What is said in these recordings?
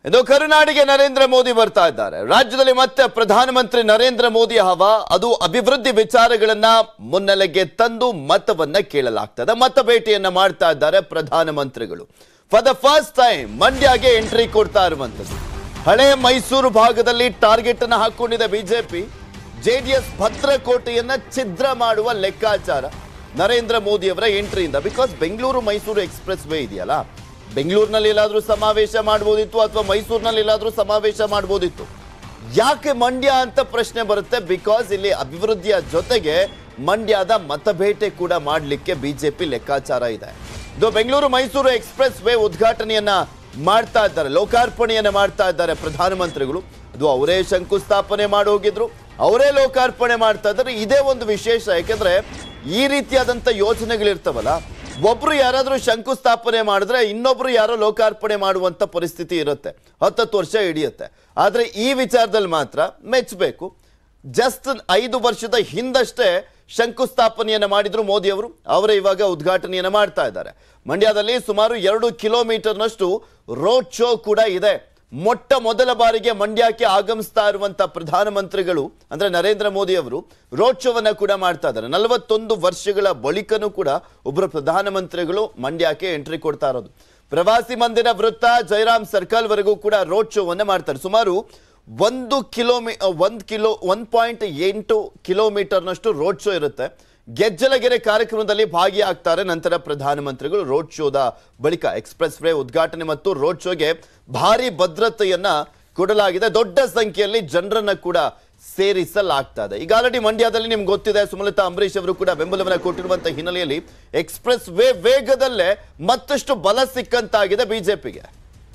ಇದು ಕರುನಾಡಿಗೆ ನರೇಂದ್ರ ಮೋದಿ ಬರ್ತಾ ಇದ್ದಾರೆ ರಾಜ್ಯದಲ್ಲಿ ಮತ್ತೆ ಪ್ರಧಾನಮಂತ್ರಿ ನರೇಂದ್ರ ಮೋದಿ ಹವ ಅದು ಅಭಿವೃದ್ಧಿ ವಿಚಾರಗಳನ್ನ ಮುನ್ನೆಲೆಗೆ ತಂದು ಮತವನ್ನ ಕೇಳಲಾಗ್ತದೆ ಮತ ಭೇಟಿಯನ್ನ ಮಾಡ್ತಾ ಇದ್ದಾರೆ ಪ್ರಧಾನಮಂತ್ರಿಗಳು ಫಾರ್ ದ ಫಸ್ಟ್ ಟೈಮ್ ಮಂಡ್ಯಗೆ ಎಂಟ್ರಿ ಕೊಡ್ತಾ ಇರುವಂತದ್ದು ಹಳೆ ಮೈಸೂರು ಭಾಗದಲ್ಲಿ ಟಾರ್ಗೆಟ್ ಅನ್ನ ಹಾಕೊಂಡಿದೆ ಬಿಜೆಪಿ ಜೆಡಿಎಸ್ ಭದ್ರಕೋಟೆಯನ್ನ ಛಿದ್ರ ಮಾಡುವ ಲೆಕ್ಕಾಚಾರ ನರೇಂದ್ರ ಮೋದಿ ಅವರ ಎಂಟ್ರಿಯಿಂದ because Bengaluru Mysuru expressway ಇದೆಯಲ್ಲ ಬೆಂಗಳೂರಿನಲ್ಲಿ ಎಲ್ಲಾದ್ರೂ ಸಮಾವೇಶ ಮಾಡ್ಬೋದಿತ್ತು ಅಥವಾ ಮೈಸೂರಿನಲ್ಲಿ ಎಲ್ಲಾದ್ರೂ ಸಮಾವೇಶ ಮಾಡ್ಬೋದಿತ್ತು ಯಾಕೆ ಮಂಡ್ಯ ಅಂತ ಪ್ರಶ್ನೆ ಬರುತ್ತೆ ಬಿಕಾಸ್ ಇಲ್ಲಿ ಅಭಿವೃದ್ಧಿಯ ಜೊತೆಗೆ ಮಂಡ್ಯದ ಮತಬೇಟೆ ಕೂಡ ಮಾಡಲಿಕ್ಕೆ ಬಿಜೆಪಿ ಲೆಕ್ಕಾಚಾರ ಇದೆ ಇದು ಬೆಂಗಳೂರು ಮೈಸೂರು ಎಕ್ಸ್ಪ್ರೆಸ್ ವೇ ಉದ್ಘಾಟನೆಯನ್ನ ಮಾಡ್ತಾ ಇದ್ದಾರೆ ಲೋಕಾರ್ಪಣೆಯನ್ನ ಮಾಡ್ತಾ ಇದ್ದಾರೆ ಪ್ರಧಾನಮಂತ್ರಿಗಳು ಅದು ಅವರೇ ಶಂಕುಸ್ಥಾಪನೆ ಮಾಡಿ ಹೋಗಿದ್ರು ಅವರೇ ಲೋಕಾರ್ಪಣೆ ಮಾಡ್ತಾ ಇದ್ದಾರೆ ಇದೇ ಒಂದು ವಿಶೇಷ ಯಾಕೆಂದ್ರೆ ಈ ರೀತಿಯಾದಂಥ ಯೋಜನೆಗಳಿರ್ತಾವಲ್ಲ ಒಬ್ರು ಯಾರಾದ್ರೂ ಶಂಕುಸ್ಥಾಪನೆ ಮಾಡಿದ್ರೆ ಇನ್ನೊಬ್ರು ಯಾರೋ ಲೋಕಾರ್ಪಣೆ ಮಾಡುವಂತ ಪರಿಸ್ಥಿತಿ ಇರುತ್ತೆ ಹತ್ತತ್ತು ವರ್ಷ ಹಿಡಿಯುತ್ತೆ ಆದ್ರೆ ಈ ವಿಚಾರದಲ್ಲಿ ಮಾತ್ರ ಮೆಚ್ಚಬೇಕು ಜಸ್ಟ್ ಐದು ವರ್ಷದ ಹಿಂದಷ್ಟೇ ಶಂಕುಸ್ಥಾಪನೆಯನ್ನ ಮಾಡಿದ್ರು ಮೋದಿ ಅವರು ಅವರೇ ಇವಾಗ ಉದ್ಘಾಟನೆಯನ್ನ ಮಾಡ್ತಾ ಇದ್ದಾರೆ ಮಂಡ್ಯದಲ್ಲಿ ಸುಮಾರು ಎರಡು ಕಿಲೋಮೀಟರ್ನಷ್ಟು ರೋಡ್ ಶೋ ಕೂಡ ಇದೆ ಮೊಟ್ಟ ಮೊದಲ ಬಾರಿಗೆ ಮಂಡ್ಯಕ್ಕೆ ಆಗಮಿಸ್ತಾ ಇರುವಂತ ಪ್ರಧಾನಮಂತ್ರಿಗಳು ಅಂದ್ರೆ ನರೇಂದ್ರ ಮೋದಿ ಅವರು ರೋಡ್ ಶೋವನ್ನ ಕೂಡ ಮಾಡ್ತಾ ಇದ್ದಾರೆ ನಲವತ್ತೊಂದು ವರ್ಷಗಳ ಬಳಿಕನೂ ಕೂಡ ಒಬ್ಬರು ಪ್ರಧಾನಮಂತ್ರಿಗಳು ಮಂಡ್ಯಕ್ಕೆ ಎಂಟ್ರಿ ಕೊಡ್ತಾ ಇರೋದು ಪ್ರವಾಸಿ ಮಂದಿರ ವೃತ್ತ ಜಯರಾಮ್ ಸರ್ಕಲ್ ವರೆಗೂ ಕೂಡ ರೋಡ್ ಶೋವನ್ನ ಮಾಡ್ತಾರೆ ಸುಮಾರು ಒಂದು ಕಿಲೋಮೀ ಒಂದು ಕಿಲೋ ಒನ್ ಪಾಯಿಂಟ್ ಎಂಟು ಕಿಲೋಮೀಟರ್ನಷ್ಟು ರೋಡ್ ಶೋ ಇರುತ್ತೆ ಗೆಜ್ಜಲಗೆರೆ ಕಾರ್ಯಕ್ರಮದಲ್ಲಿ ಭಾಗಿಯಾಗ್ತಾರೆ ನಂತರ ಪ್ರಧಾನಮಂತ್ರಿಗಳು ರೋಡ್ ಶೋದ ಬಳಿಕ ಎಕ್ಸ್ಪ್ರೆಸ್ ವೇ ಉದ್ಘಾಟನೆ ಮತ್ತು ರೋಡ್ ಶೋಗೆ ಭಾರಿ ಭದ್ರತೆಯನ್ನ ಕೊಡಲಾಗಿದೆ ದೊಡ್ಡ ಸಂಖ್ಯೆಯಲ್ಲಿ ಜನರನ್ನ ಕೂಡ ಸೇರಿಸಲಾಗ್ತಾ ಇದೆ ಈಗ ಆಲ್ರೆಡಿ ಮಂಡ್ಯದಲ್ಲಿ ನಿಮ್ಗೆ ಗೊತ್ತಿದೆ ಸುಮಲತಾ ಅಂಬರೀಶ್ ಅವರು ಕೂಡ ಬೆಂಬಲವನ್ನ ಕೊಟ್ಟಿರುವಂತಹ ಹಿನ್ನೆಲೆಯಲ್ಲಿ ಎಕ್ಸ್ಪ್ರೆಸ್ ವೇ ವೇಗದಲ್ಲೇ ಮತ್ತಷ್ಟು ಬಲ ಸಿಕ್ಕಂತಾಗಿದೆ ಬಿಜೆಪಿಗೆ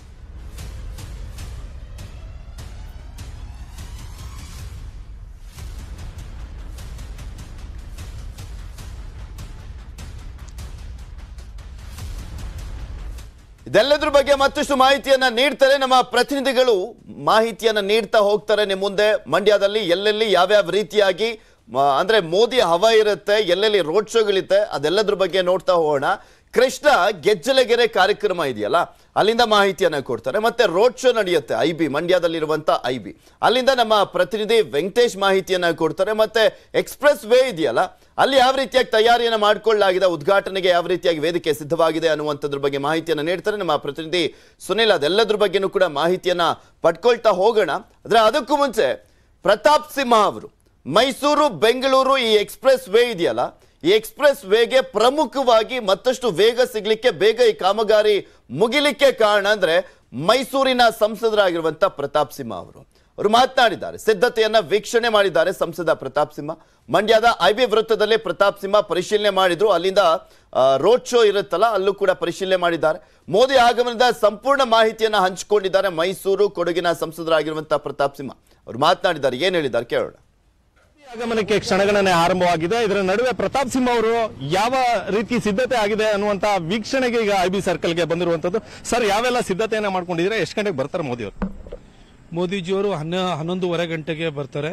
ಇದೆಲ್ಲದ್ರ ಬಗ್ಗೆ ಮತ್ತಷ್ಟು ಮಾಹಿತಿಯನ್ನ ನೀಡ್ತಾರೆ ನಮ್ಮ ಪ್ರತಿನಿಧಿಗಳು ಮಾಹಿತಿಯನ್ನ ನೀಡ್ತಾ ಹೋಗ್ತಾರೆ ನಿಮ್ಮ ಮುಂದೆ ಮಂಡ್ಯದಲ್ಲಿ ಎಲ್ಲೆಲ್ಲಿ ಯಾವ್ಯಾವ ರೀತಿಯಾಗಿ ಮ- ಅಂದ್ರೆ ಮೋದಿ ಹವ ಇರುತ್ತೆ ಎಲ್ಲೆಲ್ಲಿ ರೋಡ್ ಶೋಗಳಿರುತ್ತೆ ಅದೆಲ್ಲದ್ರ ಬಗ್ಗೆ ನೋಡ್ತಾ ಹೋಗೋಣ ಕೃಷ್ಣ ಗೆಜ್ಜಲಗೆರೆ ಕಾರ್ಯಕ್ರಮ ಇದೆಯಲ್ಲ ಅಲ್ಲಿಂದ ಮಾಹಿತಿಯನ್ನ ಕೊಡ್ತಾರೆ ಮತ್ತೆ ರೋಡ್ ಶೋ ನಡೆಯುತ್ತೆ ಐ ಬಿ ಮಂಡ್ಯದಲ್ಲಿರುವಂತ ಐ ಬಿ ಅಲ್ಲಿಂದ ನಮ್ಮ ಪ್ರತಿನಿಧಿ ವೆಂಕಟೇಶ್ ಮಾಹಿತಿಯನ್ನ ಕೊಡ್ತಾರೆ ಮತ್ತೆ ಎಕ್ಸ್ಪ್ರೆಸ್ ವೇ ಇದೆಯಲ್ಲ ಅಲ್ಲಿ ಯಾವ ರೀತಿಯಾಗಿ ತಯಾರಿಯನ್ನ ಮಾಡ್ಕೊಳ್ಳಲಾಗಿದೆ ಉದ್ಘಾಟನೆಗೆ ಯಾವ ರೀತಿಯಾಗಿ ವೇದಿಕೆ ಸಿದ್ಧವಾಗಿದೆ ಅನ್ನುವಂಥದ್ರ ಬಗ್ಗೆ ಮಾಹಿತಿಯನ್ನ ನೀಡ್ತಾರೆ ನಮ್ಮ ಪ್ರತಿನಿಧಿ ಸುನಿಲ್ ಅದೆಲ್ಲದ್ರ ಬಗ್ಗೆನೂ ಕೂಡ ಮಾಹಿತಿಯನ್ನ ಪಡ್ಕೊಳ್ತಾ ಹೋಗೋಣ ಆದ್ರೆ ಅದಕ್ಕೂ ಮುಂಚೆ ಪ್ರತಾಪ್ ಸಿಂಹ ಅವರು ಮೈಸೂರು ಬೆಂಗಳೂರು ಈ ಎಕ್ಸ್ಪ್ರೆಸ್ ವೇ ಇದೆಯಲ್ಲ ಈ ಎಕ್ಸ್ಪ್ರೆಸ್ ವೇಗೆ ಪ್ರಮುಖವಾಗಿ ಮತ್ತಷ್ಟು ವೇಗ ಸಿಗ್ಲಿಕ್ಕೆ ಬೇಗ ಈ ಕಾಮಗಾರಿ ಮುಗಿಲಿಕ್ಕೆ ಕಾರಣ ಅಂದ್ರೆ ಮೈಸೂರಿನ ಸಂಸದರಾಗಿರುವಂತ ಪ್ರತಾಪ್ ಸಿಂಹ ಅವರು ಅವರು ಮಾತನಾಡಿದ್ದಾರೆ ಸಿದ್ಧತೆಯನ್ನ ವೀಕ್ಷಣೆ ಮಾಡಿದ್ದಾರೆ ಸಂಸದ ಪ್ರತಾಪ್ ಸಿಂಹ ಮಂಡ್ಯದ ಐ ಬಿ ವೃತ್ತದಲ್ಲಿ ಪ್ರತಾಪ್ ಸಿಂಹ ಪರಿಶೀಲನೆ ಮಾಡಿದ್ರು ಅಲ್ಲಿಂದ ರೋಡ್ ಶೋ ಇರುತ್ತಲ್ಲ ಅಲ್ಲೂ ಕೂಡ ಪರಿಶೀಲನೆ ಮಾಡಿದ್ದಾರೆ ಮೋದಿ ಆಗಮನದ ಸಂಪೂರ್ಣ ಮಾಹಿತಿಯನ್ನ ಹಂಚಿಕೊಂಡಿದ್ದಾರೆ ಮೈಸೂರು ಕೊಡಗಿನ ಸಂಸದರಾಗಿರುವಂತಹ ಪ್ರತಾಪ್ ಸಿಂಹ ಅವರು ಮಾತನಾಡಿದ್ದಾರೆ ಏನ್ ಹೇಳಿದ್ದಾರೆ ಕೇಳೋಣ ಆಗಮನಕ್ಕೆ ಕ್ಷಣಗಣನೆ ಆರಂಭವಾಗಿದೆ ಇದರ ನಡುವೆ ಪ್ರತಾಪ್ ಸಿಂಹ ಅವರು ಯಾವ ರೀತಿ ಸಿದ್ಧತೆ ಆಗಿದೆ ಅನ್ನುವಂತ ವೀಕ್ಷಣೆಗೆ ಈಗ ಐ ಬಿ ಸರ್ಕಲ್ಗೆ ಬಂದಿರುವಂತದ್ದು ಸರ್ ಯಾವೆಲ್ಲ ಸಿದ್ಧತೆಯನ್ನ ಮಾಡ್ಕೊಂಡಿದ್ರೆ ಎಷ್ಟು ಗಂಟೆಗೆ ಬರ್ತಾರೆ ಮೋದಿ ಅವರು ಮೋದಿಜಿಯವರು ಹನ್ನ ಹನ್ನೊಂದುವರೆ ಗಂಟೆಗೆ ಬರ್ತಾರೆ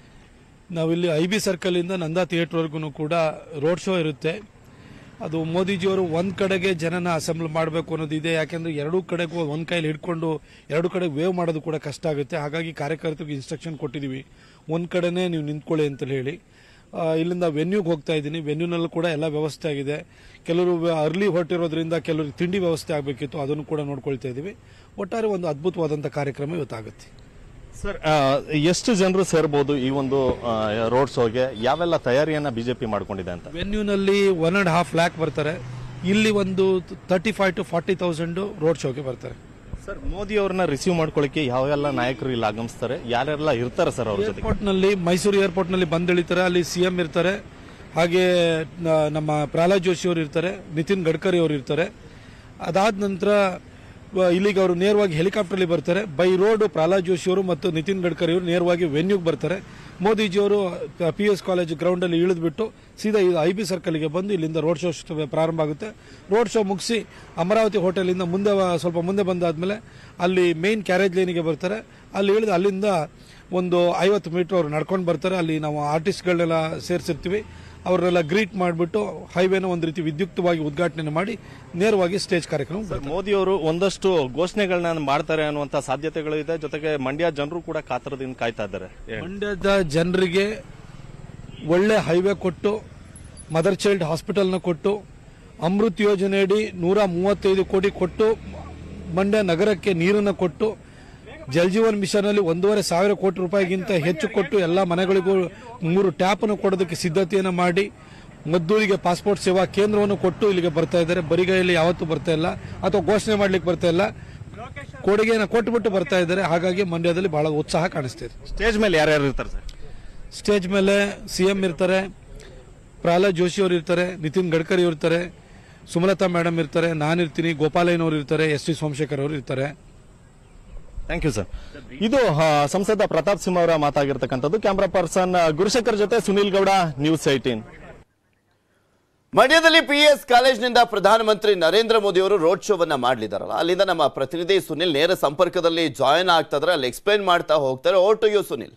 ನಾವಿಲ್ಲಿ ಐ ಬಿ ಸರ್ಕಲಿಂದ ನಂದಾ ಥಿಯೇಟ್ರ್ವರೆಗೂ ಕೂಡ ರೋಡ್ ಶೋ ಇರುತ್ತೆ ಅದು ಮೋದಿಜಿಯವರು ಒಂದು ಕಡೆಗೆ ಜನನ ಅಸೆಂಬ್ಲ್ ಮಾಡಬೇಕು ಅನ್ನೋದಿದೆ ಯಾಕೆಂದ್ರೆ ಎರಡೂ ಕಡೆಗೂ ಒಂದು ಕೈಲಿ ಹಿಡ್ಕೊಂಡು ಎರಡು ಕಡೆ ವೇವ್ ಮಾಡೋದು ಕೂಡ ಕಷ್ಟ ಆಗುತ್ತೆ ಹಾಗಾಗಿ ಕಾರ್ಯಕರ್ತರಿಗೆ ಇನ್ಸ್ಟ್ರಕ್ಷನ್ ಕೊಟ್ಟಿದ್ದೀವಿ ಒಂದು ಕಡೆನೇ ನೀವು ನಿಂತ್ಕೊಳ್ಳಿ ಅಂತ ಹೇಳಿ ಆ, ಇಲ್ಲಿಂದ ವೆನ್ಯೂಗೆ ಹೋಗ್ತಾ ಇದ್ದೀನಿ ವೆನ್ಯೂನಲ್ಲೂ ಕೂಡ ಎಲ್ಲ ವ್ಯವಸ್ಥೆ ಆಗಿದೆ ಕೆಲವರು ಅರ್ಲಿ ಹೊರಟಿರೋದ್ರಿಂದ ಕೆಲವರು ತಿಂಡಿ ವ್ಯವಸ್ಥೆ ಆಗಬೇಕಿತ್ತು ಅದನ್ನು ಕೂಡ ನೋಡ್ಕೊಳ್ತಾ ಇದ್ದೀವಿ ಒಟ್ಟಾರೆ ಒಂದು ಅದ್ಭುತವಾದಂಥ ಕಾರ್ಯಕ್ರಮ ಇವತ್ತಾಗುತ್ತೆ ಸರ್ ಆ, ಎಷ್ಟು ಜನರು ಸೇರ್ಬೋದು ಈ ಒಂದು ರೋಡ್ ಶೋಗೆ ಯಾವೆಲ್ಲ ತಯಾರಿಯನ್ನ ಬಿಜೆಪಿ ಮಾಡ್ಕೊಂಡಿದೆ ಅಂತ ವೆನ್ಯೂನಲ್ಲಿ ಒನ್ ಅಂಡ್ ಹಾಫ್ ಲ್ಯಾಕ್ ಬರ್ತಾರೆ ಇಲ್ಲಿ ಒಂದು thirty five to forty thousand road ಶೋಗೆ ಬರ್ತಾರೆ ಸರ್ ಮೋದಿ ಅವ್ರನ್ನ ರಿಸೀವ್ ಮಾಡ್ಕೊಳ್ಳಿಕ್ಕೆ ಯಾವೆಲ್ಲ ನಾಯಕರು ಇಲ್ಲಿ ಆಗಮಿಸ್ತಾರೆ ಯಾರೆಲ್ಲ ಇರ್ತಾರೆ ಸರ್ ಅವ್ರ ಜೊತೆಗೆ ಏರ್ಪೋರ್ಟ್ ನಲ್ಲಿ ಮೈಸೂರು ಏರ್ಪೋರ್ಟ್ ನಲ್ಲಿ ಬಂದಿಳಿತಾರೆ ಅಲ್ಲಿ ಸಿಎಂ ಇರ್ತಾರೆ ಹಾಗೆ ನ- ನಮ್ಮ ಪ್ರಹ್ಲಾದ್ ಜೋಶಿ ಅವರು ಇರ್ತಾರೆ ನಿತಿನ್ ಗಡ್ಕರಿ ಅವರು ಇರ್ತಾರೆ ಅದಾದ ನಂತರ ವ- ಇಲ್ಲಿಗೆ ಅವರು ನೇರವಾಗಿ ಹೆಲಿಕಾಪ್ಟರ್ಲಿ ಬರ್ತಾರೆ ಬೈ ರೋಡ್ ಪ್ರಹ್ಲಾದ್ ಜೋಶಿ ಅವರು ಮತ್ತು ನಿತಿನ್ ಗಡ್ಕರಿ ಅವರು ನೇರವಾಗಿ ವೆನ್ಯೂಗೆ ಬರ್ತಾರೆ ಮೋದಿಜಿಯವರು ಪಿ ಎಸ್ ಕಾಲೇಜ್ ಗ್ರೌಂಡಲ್ಲಿ ಇಳಿದ್ಬಿಟ್ಟು ಸೀದಾ ಇದು ಐ ಬಿ ಸರ್ಕಲ್ಗೆ ಬಂದು ಇಲ್ಲಿಂದ ರೋಡ್ ಶೋ ಶ್- ಪ್ರಾರಂಭ ಆಗುತ್ತೆ ರೋಡ್ ಶೋ ಮುಗಿಸಿ ಅಮರಾವತಿ ಹೋಟೆಲಿಂದ ಮುಂದೆ ವ- ಸ್ವಲ್ಪ ಮುಂದೆ ಬಂದಾದ್ಮೇಲೆ ಅಲ್ಲಿ ಮೇನ್ ಕ್ಯಾರೇಜ್ ಲೈನಿಗೆ ಬರ್ತಾರೆ ಅಲ್ಲಿ ಇಳಿದು ಅಲ್ಲಿಂದ ಒಂದು ಐವತ್ತು ಮೀಟರ್ ಅವ್ರು ನಡ್ಕೊಂಡು ಬರ್ತಾರೆ ಅಲ್ಲಿ ನಾವು ಆರ್ಟಿಸ್ಟ್ಗಳನ್ನೆಲ್ಲ ಸೇರಿಸಿರ್ತೀವಿ ಅವರೆಲ್ಲ ಗ್ರೀಟ್ ಮಾಡಿಬಿಟ್ಟು ಹೈವೇನ ಒಂದು ರೀತಿ ವಿದ್ಯುಕ್ತವಾಗಿ ಉದ್ಘಾಟನೆ ಮಾಡಿ ನೇರವಾಗಿ ಸ್ಟೇಜ್ ಕಾರ್ಯಕ್ರಮ ಸರ್ ಮೋದಿ ಅವರು ಒಂದಷ್ಟು ಘೋಷಣೆಗಳನ್ನ ಮಾಡ್ತಾರೆ ಅನ್ನುವಂತ ಸಾಧ್ಯತೆಗಳು ಇದೆ ಜೊತೆಗೆ ಮಂಡ್ಯ ಜನರು ಕೂಡ ಕಾತರದಿಂದ ಕಾಯ್ತಾ ಇದ್ದಾರೆ ಹೇಳಿ. ಮಂಡ್ಯದ ಜನರಿಗೆ ಒಳ್ಳೆ ಹೈವೇ ಕೊಟ್ಟು ಮದರ್ ಚೈಲ್ಡ್ ಹಾಸ್ಪಿಟಲ್ನ ಕೊಟ್ಟು ಅಮೃತ್ ಯೋಜನೆಯಡಿ ನೂರ ಮೂವತ್ತೈದು ಕೋಟಿ ಕೊಟ್ಟು ಮಂಡ್ಯ ನಗರಕ್ಕೆ ನೀರನ್ನು ಕೊಟ್ಟು ಜಲ್ ಜೀವನ್ ಮಿಷನ್ ಅಲ್ಲಿ ಒಂದೂವರೆ ಸಾವಿರ ಕೋಟಿ ರೂಪಾಯಿಗಿಂತ ಹೆಚ್ಚು ಕೊಟ್ಟು ಎಲ್ಲ ಮನೆಗಳಿಗೂ ಮೂರು ಟ್ಯಾಪ್ ಅನ್ನು ಕೊಡೋದಕ್ಕೆ ಸಿದ್ಧತೆಯನ್ನು ಮಾಡಿ ಮದ್ದೂರಿಗೆ ಪಾಸ್ಪೋರ್ಟ್ ಸೇವಾ ಕೇಂದ್ರವನ್ನು ಕೊಟ್ಟು ಇಲ್ಲಿಗೆ ಬರ್ತಾ ಇದ್ದಾರೆ ಬರಿಗೈಯಲ್ಲಿ ಯಾವತ್ತೂ ಬರ್ತಾ ಇಲ್ಲ ಅಥವಾ ಘೋಷಣೆ ಮಾಡ್ಲಿಕ್ಕೆ ಬರ್ತಾ ಇಲ್ಲ ಕೊಡುಗೆಯನ್ನು ಕೊಟ್ಟುಬಿಟ್ಟು ಬರ್ತಾ ಇದ್ದಾರೆ ಹಾಗಾಗಿ ಮಂಡ್ಯದಲ್ಲಿ ಬಹಳ ಉತ್ಸಾಹ ಕಾಣಿಸ್ತಿದೆ ಸ್ಟೇಜ್ ಮೇಲೆ ಯಾರ್ಯಾರು ಇರ್ತಾರೆ ಸರ್ ಸ್ಟೇಜ್ ಮೇಲೆ ಸಿಎಂ ಇರ್ತಾರೆ ಪ್ರಹ್ಲಾದ್ ಜೋಶಿ ಅವರು ಇರ್ತಾರೆ ನಿತಿನ್ ಗಡ್ಕರಿ ಅವರು ಇರ್ತಾರೆ ಸುಮಲತಾ ಮೇಡಮ್ ಇರ್ತಾರೆ ನಾನಿರ್ತೀನಿ ಗೋಪಾಲಯ್ಯನವರು ಇರ್ತಾರೆ ಎಸ್ ಟಿ ಸೋಮಶೇಖರ್ ಅವರು ಇರ್ತಾರೆ ಥ್ಯಾಂಕ್ ಯು ಸರ್ ಇದು ಆ, ಸಂಸದ ಪ್ರತಾಪ್ ಸಿಂಹ ಅವರ ಮಾತಾಗಿರ್ತಕ್ಕಂಥದ್ದು ಕ್ಯಾಮ್ರಾ ಪರ್ಸನ್ ಗುರುಶೇಖರ್ ಜೊತೆ ಸುನೀಲ್ ಗೌಡ ನ್ಯೂಸ್ ಏಟೀನ್ ಮಂಡ್ಯದಲ್ಲಿ ಪಿಎಸ್ ಕಾಲೇಜ್ನಿಂದ ಪ್ರಧಾನಮಂತ್ರಿ ನರೇಂದ್ರ ಮೋದಿ ಅವರು ರೋಡ್ ಶೋವನ್ನ ಮಾಡಲಿದ್ದಾರಲ್ಲ ಅಲ್ಲಿಂದ ನಮ್ಮ ಪ್ರತಿನಿಧಿ ಸುನಿಲ್ ನೇರ ಸಂಪರ್ಕದಲ್ಲಿ ಜಾಯಿನ್ ಆಗ್ತಾ ಇದ್ದಾರೆ ಅಲ್ಲಿ ಎಕ್ಸ್ಪ್ಲೈನ್ ಮಾಡ್ತಾ ಹೋಗ್ತಾರೆ ಓ ಟು ಯು ಸುನಿಲ್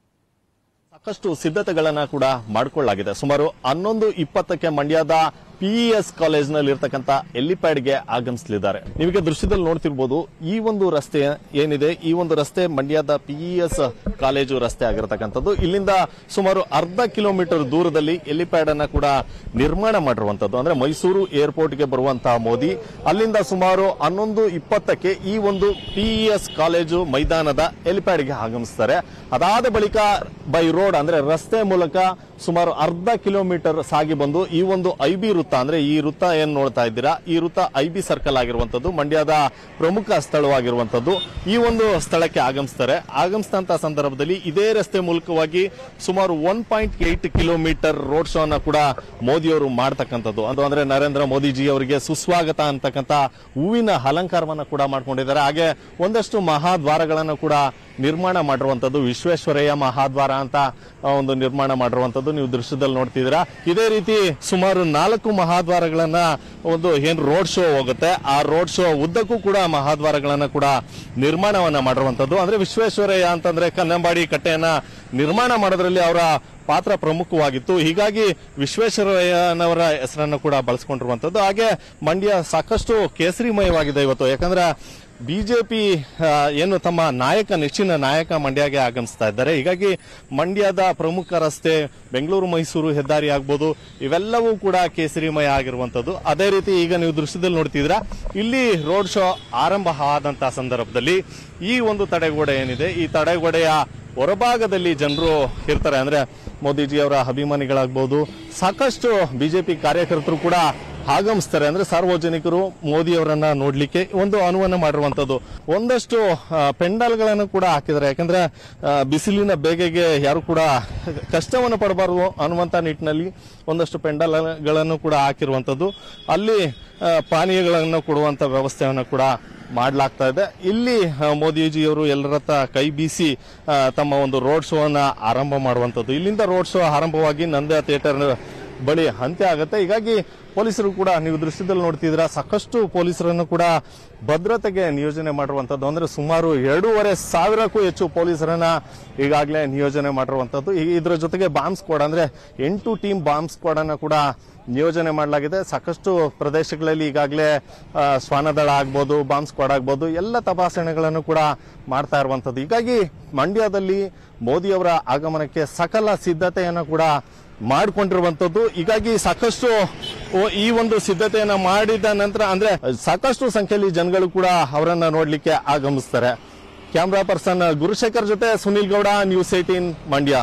ಸಾಕಷ್ಟು ಸಿದ್ಧತೆಗಳನ್ನ ಕೂಡ ಮಾಡಿಕೊಳ್ಳಲಾಗಿದೆ ಸುಮಾರು ಹನ್ನೊಂದು ಇಪ್ಪತ್ತಕ್ಕೆ ಮಂಡ್ಯದ ಪಿಇಎಸ್ ಕಾಲೇಜ್ನಲ್ಲಿ ಇರ್ತಕ್ಕಂಥ ಎಲಿಪ್ಯಾಡ್ಗೆ ಆಗಮಿಸಲಿದ್ದಾರೆ ನಿಮಗೆ ದೃಶ್ಯದಲ್ಲಿ ನೋಡ್ತಿರ್ಬೋದು ಈ ಒಂದು ರಸ್ತೆ ಏನಿದೆ ಈ ಒಂದು ರಸ್ತೆ ಮಂಡ್ಯದ ಪಿಇಎಸ್ ಕಾಲೇಜು ರಸ್ತೆ ಆಗಿರತಕ್ಕಂಥದ್ದು ಇಲ್ಲಿಂದ ಸುಮಾರು ಅರ್ಧ ಕಿಲೋಮೀಟರ್ ದೂರದಲ್ಲಿ ಎಲಿಪ್ಯಾಡ್ ಅನ್ನ ಕೂಡ ನಿರ್ಮಾಣ ಮಾಡಿರುವಂತದ್ದು ಅಂದ್ರೆ ಮೈಸೂರು ಏರ್ಪೋರ್ಟ್ಗೆ ಬರುವಂತಹ ಮೋದಿ ಅಲ್ಲಿಂದ ಸುಮಾರು ಹನ್ನೊಂದು ಇಪ್ಪತ್ತಕ್ಕೆ ಈ ಒಂದು ಪಿಇಎಸ್ ಕಾಲೇಜು ಮೈದಾನದ ಎಲಿಪ್ಯಾಡ್ಗೆ ಆಗಮಿಸ್ತಾರೆ ಅದಾದ ಬಳಿಕ ಬೈ ರೋಡ್ ಅಂದ್ರೆ ರಸ್ತೆ ಮೂಲಕ ಸುಮಾರು ಅರ್ಧ ಕಿಲೋಮೀಟರ್ ಸಾಗಿ ಬಂದು ಈ ಒಂದು ಐ ಬಿ ವೃತ್ತ ಅಂದ್ರೆ ಈ ವೃತ್ತ ಏನ್ ನೋಡ್ತಾ ಇದ್ದೀರಾ ಈ ವೃತ್ತ ಐ ಬಿ ಸರ್ಕಲ್ ಆಗಿರುವಂತದ್ದು ಮಂಡ್ಯದ ಪ್ರಮುಖ ಸ್ಥಳವಾಗಿರುವಂತದ್ದು ಈ ಒಂದು ಸ್ಥಳಕ್ಕೆ ಆಗಮಿಸ್ತಾರೆ ಆಗಮಿಸಿದಂತ ಸಂದರ್ಭದಲ್ಲಿ ಇದೇ ರಸ್ತೆ ಮೂಲಕವಾಗಿ ಸುಮಾರು one point eight kilometre road show ಅನ್ನ ಕೂಡ ಮೋದಿಯವರು ಮಾಡ್ತಕ್ಕಂಥದ್ದು ಅದು ಅಂದ್ರೆ ನರೇಂದ್ರ ಮೋದಿಜಿ ಅವರಿಗೆ ಸುಸ್ವಾಗತ ಅಂತಕ್ಕಂಥ ಹೂವಿನ ಅಲಂಕಾರವನ್ನ ಕೂಡ ಮಾಡ್ಕೊಂಡಿದ್ದಾರೆ ಹಾಗೆ ಒಂದಷ್ಟು ಮಹಾದ್ವಾರಗಳನ್ನು ಕೂಡ ನಿರ್ಮಾಣ ಮಾಡಿರುವಂತದ್ದು ವಿಶ್ವೇಶ್ವರಯ್ಯ ಮಹಾದ್ವಾರ ಅಂತ ಆ, ಒಂದು ನಿರ್ಮಾಣ ಮಾಡಿರುವಂತದ್ದು ನೀವು ದೃಶ್ಯದಲ್ಲಿ ನೋಡ್ತಿದ್ದೀರಾ ಇದೇ ರೀತಿ ಸುಮಾರು ನಾಲ್ಕು ಮಹಾದ್ವಾರಗಳನ್ನ ಒಂದು ಏನ್ ರೋಡ್ ಶೋ ಹೋಗುತ್ತೆ ಆ ರೋಡ್ ಶೋ ಉದ್ದಕ್ಕೂ ಕೂಡ ಮಹಾದ್ವಾರಗಳನ್ನ ಕೂಡ ನಿರ್ಮಾಣವನ್ನ ಮಾಡಿರುವಂತದ್ದು ಅಂದ್ರೆ ವಿಶ್ವೇಶ್ವರಯ್ಯ ಅಂತಂದ್ರೆ ಕನ್ನಂಬಾಡಿ ಕಟ್ಟೆಯನ್ನ ನಿರ್ಮಾಣ ಮಾಡೋದ್ರಲ್ಲಿ ಅವರ ಪಾತ್ರ ಪ್ರಮುಖವಾಗಿತ್ತು ಹೀಗಾಗಿ ವಿಶ್ವೇಶ್ವರಯ್ಯನವರ ಹೆಸರನ್ನು ಕೂಡ ಬಳಸ್ಕೊಂಡಿರುವಂತದ್ದು ಹಾಗೆ ಮಂಡ್ಯ ಸಾಕಷ್ಟು ಕೇಸರಿಮಯವಾಗಿದೆ ಇವತ್ತು ಯಾಕಂದ್ರೆ ಬಿಜೆಪಿ ಏನು ತಮ್ಮ ನಾಯಕ ನೆಚ್ಚಿನ ನಾಯಕ ಮಂಡ್ಯಗೆ ಆಗಮಿಸ್ತಾ ಇದ್ದಾರೆ ಹೀಗಾಗಿ ಮಂಡ್ಯದ ಪ್ರಮುಖ ರಸ್ತೆ ಬೆಂಗಳೂರು ಮೈಸೂರು ಹೆದ್ದಾರಿ ಆಗ್ಬೋದು ಇವೆಲ್ಲವೂ ಕೂಡ ಕೇಸರಿಮಯ ಆಗಿರುವಂತದ್ದು ಅದೇ ರೀತಿ ಈಗ ನೀವು ದೃಶ್ಯದಲ್ಲಿ ನೋಡ್ತಿದ್ದೀರಾ ಇಲ್ಲಿ ರೋಡ್ ಶೋ ಆರಂಭ ಆದಂತಹ ಸಂದರ್ಭದಲ್ಲಿ ಈ ಒಂದು ತಡೆಗೋಡೆ ಏನಿದೆ ಈ ತಡೆಗೋಡೆಯ ಹೊರಭಾಗದಲ್ಲಿ ಜನರು ಇರ್ತಾರೆ ಅಂದ್ರೆ ಮೋದಿಜಿ ಅವರ ಅಭಿಮಾನಿಗಳಾಗ್ಬೋದು ಸಾಕಷ್ಟು ಬಿಜೆಪಿ ಕಾರ್ಯಕರ್ತರು ಕೂಡ ಆಗಮಿಸ್ತಾರೆ ಅಂದ್ರೆ ಸಾರ್ವಜನಿಕರು ಮೋದಿ ಅವರನ್ನ ನೋಡ್ಲಿಕ್ಕೆ ಒಂದು ಅನುವನ್ನ ಮಾಡಿರುವಂತದ್ದು ಒಂದಷ್ಟು ಆ, ಪೆಂಡಾಲ್ಗಳನ್ನು ಕೂಡ ಹಾಕಿದ್ದಾರೆ ಯಾಕಂದ್ರೆ ಆ, ಬಿಸಿಲಿನ ಬೇಗೆಗೆ ಯಾರು ಕೂಡ ಕಷ್ಟವನ್ನು ಪಡಬಾರದು ಅನ್ನುವಂತ ನಿಟ್ಟಿನಲ್ಲಿ ಒಂದಷ್ಟು ಪೆಂಡಾಲ್ಗಳನ್ನು ಕೂಡ ಹಾಕಿರುವಂತದ್ದು ಅಲ್ಲಿ ಆ, ಪಾನೀಯಗಳನ್ನು ಕೊಡುವಂತ ವ್ಯವಸ್ಥೆಯನ್ನು ಕೂಡ ಮಾಡಲಾಗ್ತಾ ಇದೆ ಇಲ್ಲಿ ಆ, ಮೋದಿಜಿಯವರು ಎಲ್ಲರ ಹತ್ರ ಕೈ ಬೀಸಿ ಆ, ತಮ್ಮ ಒಂದು ರೋಡ್ ಶೋ ಅನ್ನ ಆರಂಭ ಮಾಡುವಂತದ್ದು ಇಲ್ಲಿಂದ ರೋಡ್ ಶೋ ಆರಂಭವಾಗಿ ನಂದ ಥಿಯೇಟರ್ ಬಳಿ ಅಂತ್ಯ ಆಗುತ್ತೆ ಹೀಗಾಗಿ ಪೊಲೀಸರು ಕೂಡ ನೀವು ದೃಶ್ಯದಲ್ಲಿ ನೋಡ್ತಿದ್ರ ಸಾಕಷ್ಟು ಪೊಲೀಸರನ್ನು ಕೂಡ ಭದ್ರತೆಗೆ ನಿಯೋಜನೆ ಮಾಡಿರುವಂತದ್ದು ಅಂದ್ರೆ ಸುಮಾರು ಎರಡೂವರೆ ಸಾವಿರಕ್ಕೂ ಹೆಚ್ಚು ಪೊಲೀಸರನ್ನ ಈಗಾಗಲೇ ನಿಯೋಜನೆ ಮಾಡಿರುವಂತದ್ದು ಈ- ಇದರ ಜೊತೆಗೆ ಬಾಂಬ್ ಸ್ಕ್ವಾಡ್ ಅಂದ್ರೆ ಎಂಟು ಟೀಮ್ ಬಾಂಬ್ ಸ್ಕ್ವಾಡ್ ಅನ್ನ ಕೂಡ ನಿಯೋಜನೆ ಮಾಡಲಾಗಿದೆ ಸಾಕಷ್ಟು ಪ್ರದೇಶಗಳಲ್ಲಿ ಈಗಾಗಲೇ ಆ, ಶ್ವಾನದಳ ಆಗ್ಬೋದು ಬಾಂಬ್ ಸ್ಕ್ವಾಡ್ ಆಗ್ಬೋದು ಎಲ್ಲ ತಪಾಸಣೆಗಳನ್ನು ಕೂಡ ಮಾಡ್ತಾ ಇರುವಂತದ್ದು ಹೀಗಾಗಿ ಮಂಡ್ಯದಲ್ಲಿ ಮೋದಿ ಅವರ ಆಗಮನಕ್ಕೆ ಸಕಲ ಸಿದ್ಧತೆಯನ್ನು ಕೂಡ ಮಾಡಿಕೊಂಡಿರುವಂತದ್ದು ಹೀಗಾಗಿ ಸಾಕಷ್ಟು ಓ, ಈ ಒಂದು ಸಿದ್ಧತೆಯನ್ನ ಮಾಡಿದ ನಂತರ ಅಂದ್ರೆ ಸಾಕಷ್ಟು ಸಂಖ್ಯೆಯಲ್ಲಿ ಜನಗಳು ಕೂಡ ಅವರನ್ನ ನೋಡ್ಲಿಕ್ಕೆ ಆಗಮಿಸ್ತಾರೆ ಕ್ಯಾಮ್ರಾ ಪರ್ಸನ್ ಗುರುಶೇಖರ್ ಜೊತೆ ಸುನಿಲ್ ಗೌಡ ನ್ಯೂಸ್ ಏಟೀನ್ ಮಂಡ್ಯ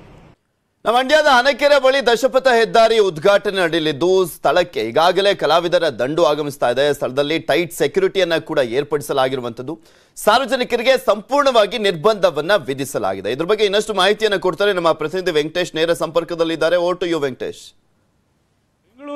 ನಮ್ಮ ಮಂಡ್ಯದ ಹನಕೆರೆ ಬಳಿ ದಶಪಥ ಹೆದ್ದಾರಿ ಉದ್ಘಾಟನೆ ನಡೆಯಲಿದ್ದು ಸ್ಥಳಕ್ಕೆ ಈಗಾಗಲೇ ಕಲಾವಿದರ ದಂಡು ಆಗಮಿಸ್ತಾ ಇದೆ ಸ್ಥಳದಲ್ಲಿ ಟೈಟ್ ಸೆಕ್ಯೂರಿಟಿಯನ್ನ ಕೂಡ ಏರ್ಪಡಿಸಲಾಗಿರುವಂತದ್ದು ಸಾರ್ವಜನಿಕರಿಗೆ ಸಂಪೂರ್ಣವಾಗಿ ನಿರ್ಬಂಧವನ್ನ ವಿಧಿಸಲಾಗಿದೆ ಇದ್ರ ಬಗ್ಗೆ ಇನ್ನಷ್ಟು ಮಾಹಿತಿಯನ್ನ ಕೊಡ್ತಾರೆ ನಮ್ಮ ಪ್ರತಿನಿಧಿ ವೆಂಕಟೇಶ್ ನೇರ ಸಂಪರ್ಕದಲ್ಲಿದ್ದಾರೆ over to you Venkatesh Bengaluru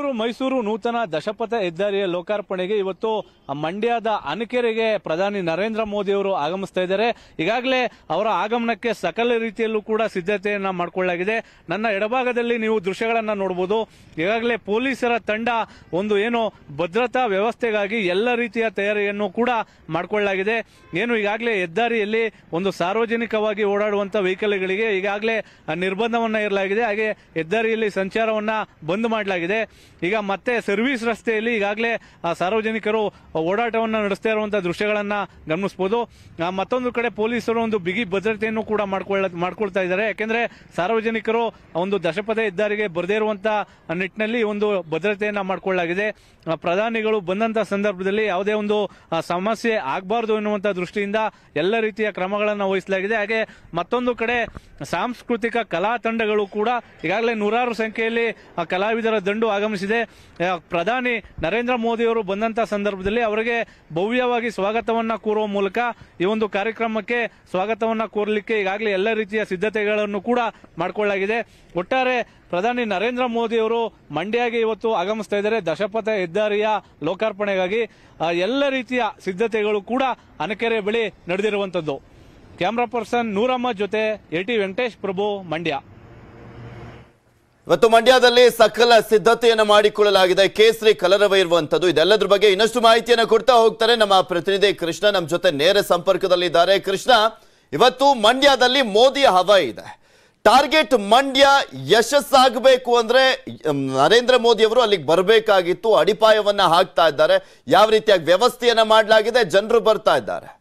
Bengaluru Mysuru ನೂತನ ದಶಪಥ ಹೆದ್ದಾರಿಯ ಲೋಕಾರ್ಪಣೆಗೆ ಇವತ್ತು ಮಂಡ್ಯದ ಅನಕೆರೆಗೆ ಪ್ರಧಾನಿ ನರೇಂದ್ರ ಮೋದಿ ಅವರು ಆಗಮಿಸ್ತಾ ಇದ್ದಾರೆ ಈಗಾಗಲೇ ಅವರ ಆಗಮನಕ್ಕೆ ಸಕಲ ರೀತಿಯಲ್ಲೂ ಕೂಡ ಸಿದ್ಧತೆಯನ್ನ ಮಾಡಿಕೊಳ್ಳಲಾಗಿದೆ ನನ್ನ ಎಡಭಾಗದಲ್ಲಿ ನೀವು ದೃಶ್ಯಗಳನ್ನ ನೋಡಬಹುದು ಈಗಾಗಲೇ ಪೊಲೀಸರ ತಂಡ ಒಂದು ಏನು ಭದ್ರತಾ ವ್ಯವಸ್ಥೆಗಾಗಿ ಎಲ್ಲ ರೀತಿಯ ತಯಾರಿಯನ್ನು ಕೂಡ ಮಾಡಿಕೊಳ್ಳಲಾಗಿದೆ ಏನು ಈಗಾಗಲೇ ಹೆದ್ದಾರಿಯಲ್ಲಿ ಒಂದು ಸಾರ್ವಜನಿಕವಾಗಿ ಓಡಾಡುವಂತ ವೆಹಿಕಲ್ಗಳಿಗೆ ಈಗಾಗಲೇ ನಿರ್ಬಂಧವನ್ನ ಇರಲಾಗಿದೆ ಹಾಗೆ ಹೆದ್ದಾರಿಯಲ್ಲಿ ಸಂಚಾರವನ್ನ ಬಂದ್ ಮಾಡಲಾಗಿದೆ ಈಗ ಮತ್ತೆ ಸರ್ವಿಸ್ ರಸ್ತೆಯಲ್ಲಿ ಈಗಾಗಲೇ ಆ, ಸಾರ್ವಜನಿಕರು ಓಡಾಟವನ್ನ ನಡೆಸ್ತಾ ಇರುವಂತಹ ದೃಶ್ಯಗಳನ್ನ ಗಮನಿಸಬಹುದು ಆ, ಮತ್ತೊಂದು ಕಡೆ ಪೊಲೀಸರು ಒಂದು ಬಿಗಿ ಭದ್ರತೆಯನ್ನು ಕೂಡ ಮಾಡ್ಕೊಳ್ಳ ಮಾಡ್ಕೊಳ್ತಾ ಇದ್ದಾರೆ ಯಾಕೆಂದ್ರೆ ಸಾರ್ವಜನಿಕರು ಒಂದು ದಶಪಥ ಹೆದ್ದಾರಿಗೆ ಬರದೇ ಇರುವಂತಹ ನಿಟ್ಟಿನಲ್ಲಿ ಒಂದು ಭದ್ರತೆಯನ್ನ ಮಾಡಿಕೊಳ್ಳಲಾಗಿದೆ ಆ, ಪ್ರಧಾನಿಗಳು ಬಂದಂತ ಸಂದರ್ಭದಲ್ಲಿ ಯಾವುದೇ ಒಂದು ಆ, ಸಮಸ್ಯೆ ಆಗಬಾರದು ಎನ್ನುವಂತ ದೃಷ್ಟಿಯಿಂದ ಎಲ್ಲ ರೀತಿಯ ಕ್ರಮಗಳನ್ನು ವಹಿಸಲಾಗಿದೆ ಹಾಗೆ ಮತ್ತೊಂದು ಕಡೆ ಸಾಂಸ್ಕೃತಿಕ ಕಲಾ ತಂಡಗಳು ಕೂಡ ಈಗಾಗಲೇ ನೂರಾರು ಸಂಖ್ಯೆಯಲ್ಲಿ ಆ ಕಲಾವಿದರ ದಂಡು ಆಗಮಿಸಿದೆ ಆ, ಪ್ರಧಾನಿ ನರೇಂದ್ರ ಮೋದಿ ಅವರು ಬಂದಂತ ಸಂದರ್ಭದಲ್ಲಿ ಅವರಿಗೆ ಭವ್ಯವಾಗಿ ಸ್ವಾಗತವನ್ನ ಕೋರುವ ಮೂಲಕ ಈ ಒಂದು ಕಾರ್ಯಕ್ರಮಕ್ಕೆ ಸ್ವಾಗತವನ್ನ ಕೋರಲಿಕ್ಕೆ ಈಗಾಗಲೇ ಎಲ್ಲ ರೀತಿಯ ಸಿದ್ಧತೆಗಳನ್ನು ಕೂಡ ಮಾಡಿಕೊಳ್ಳಲಾಗಿದೆ ಒಟ್ಟಾರೆ ಪ್ರಧಾನಿ ನರೇಂದ್ರ ಮೋದಿ ಅವರು ಮಂಡ್ಯಗೆ ಇವತ್ತು ಆಗಮಿಸ್ತಾ ಇದ್ದಾರೆ ದಶಪಥ ಹೆದ್ದಾರಿಯ ಲೋಕಾರ್ಪಣೆಗಾಗಿ ಆ, ಎಲ್ಲ ರೀತಿಯ ಸಿದ್ಧತೆಗಳು ಕೂಡ ಅನಕೆರೆ ಬಳಿ ನಡೆದಿರುವಂತದ್ದು ಕ್ಯಾಮ್ರಾ ಪರ್ಸನ್ ನೂರಮ್ಮ ಜೊತೆ ಎಟಿ ವೆಂಕಟೇಶ್ ಪ್ರಭು ಮಂಡ್ಯ ಇವತ್ತು ಮಂಡ್ಯದಲ್ಲಿ ಸಕಲ ಸಿದ್ಧತೆಯನ್ನು ಮಾಡಿಕೊಳ್ಳಲಾಗಿದೆ ಕೇಸರಿ ಕಲರವ ಇರುವಂತದ್ದು ಇದೆಲ್ಲದ್ರ ಬಗ್ಗೆ ಇನ್ನಷ್ಟು ಮಾಹಿತಿಯನ್ನು ಕೊಡ್ತಾ ಹೋಗ್ತಾರೆ ನಮ್ಮ ಪ್ರತಿನಿಧಿ ಕೃಷ್ಣ ನಮ್ಮ ಜೊತೆ ನೇರ ಸಂಪರ್ಕದಲ್ಲಿದ್ದಾರೆ ಕೃಷ್ಣ ಇವತ್ತು ಮಂಡ್ಯದಲ್ಲಿ ಮೋದಿ ಹವ ಇದೆ ಟಾರ್ಗೆಟ್ ಮಂಡ್ಯ ಯಶಸ್ಸಾಗಬೇಕು ಅಂದ್ರೆ ಮ್, ನರೇಂದ್ರ ಮೋದಿ ಅವರು ಅಲ್ಲಿಗೆ ಬರಬೇಕಾಗಿತ್ತು ಅಡಿಪಾಯವನ್ನ ಹಾಕ್ತಾ ಇದ್ದಾರೆ ಯಾವ ರೀತಿಯಾಗಿ ವ್ಯವಸ್ಥೆಯನ್ನ ಮಾಡಲಾಗಿದೆ ಜನರು ಬರ್ತಾ ಇದ್ದಾರೆ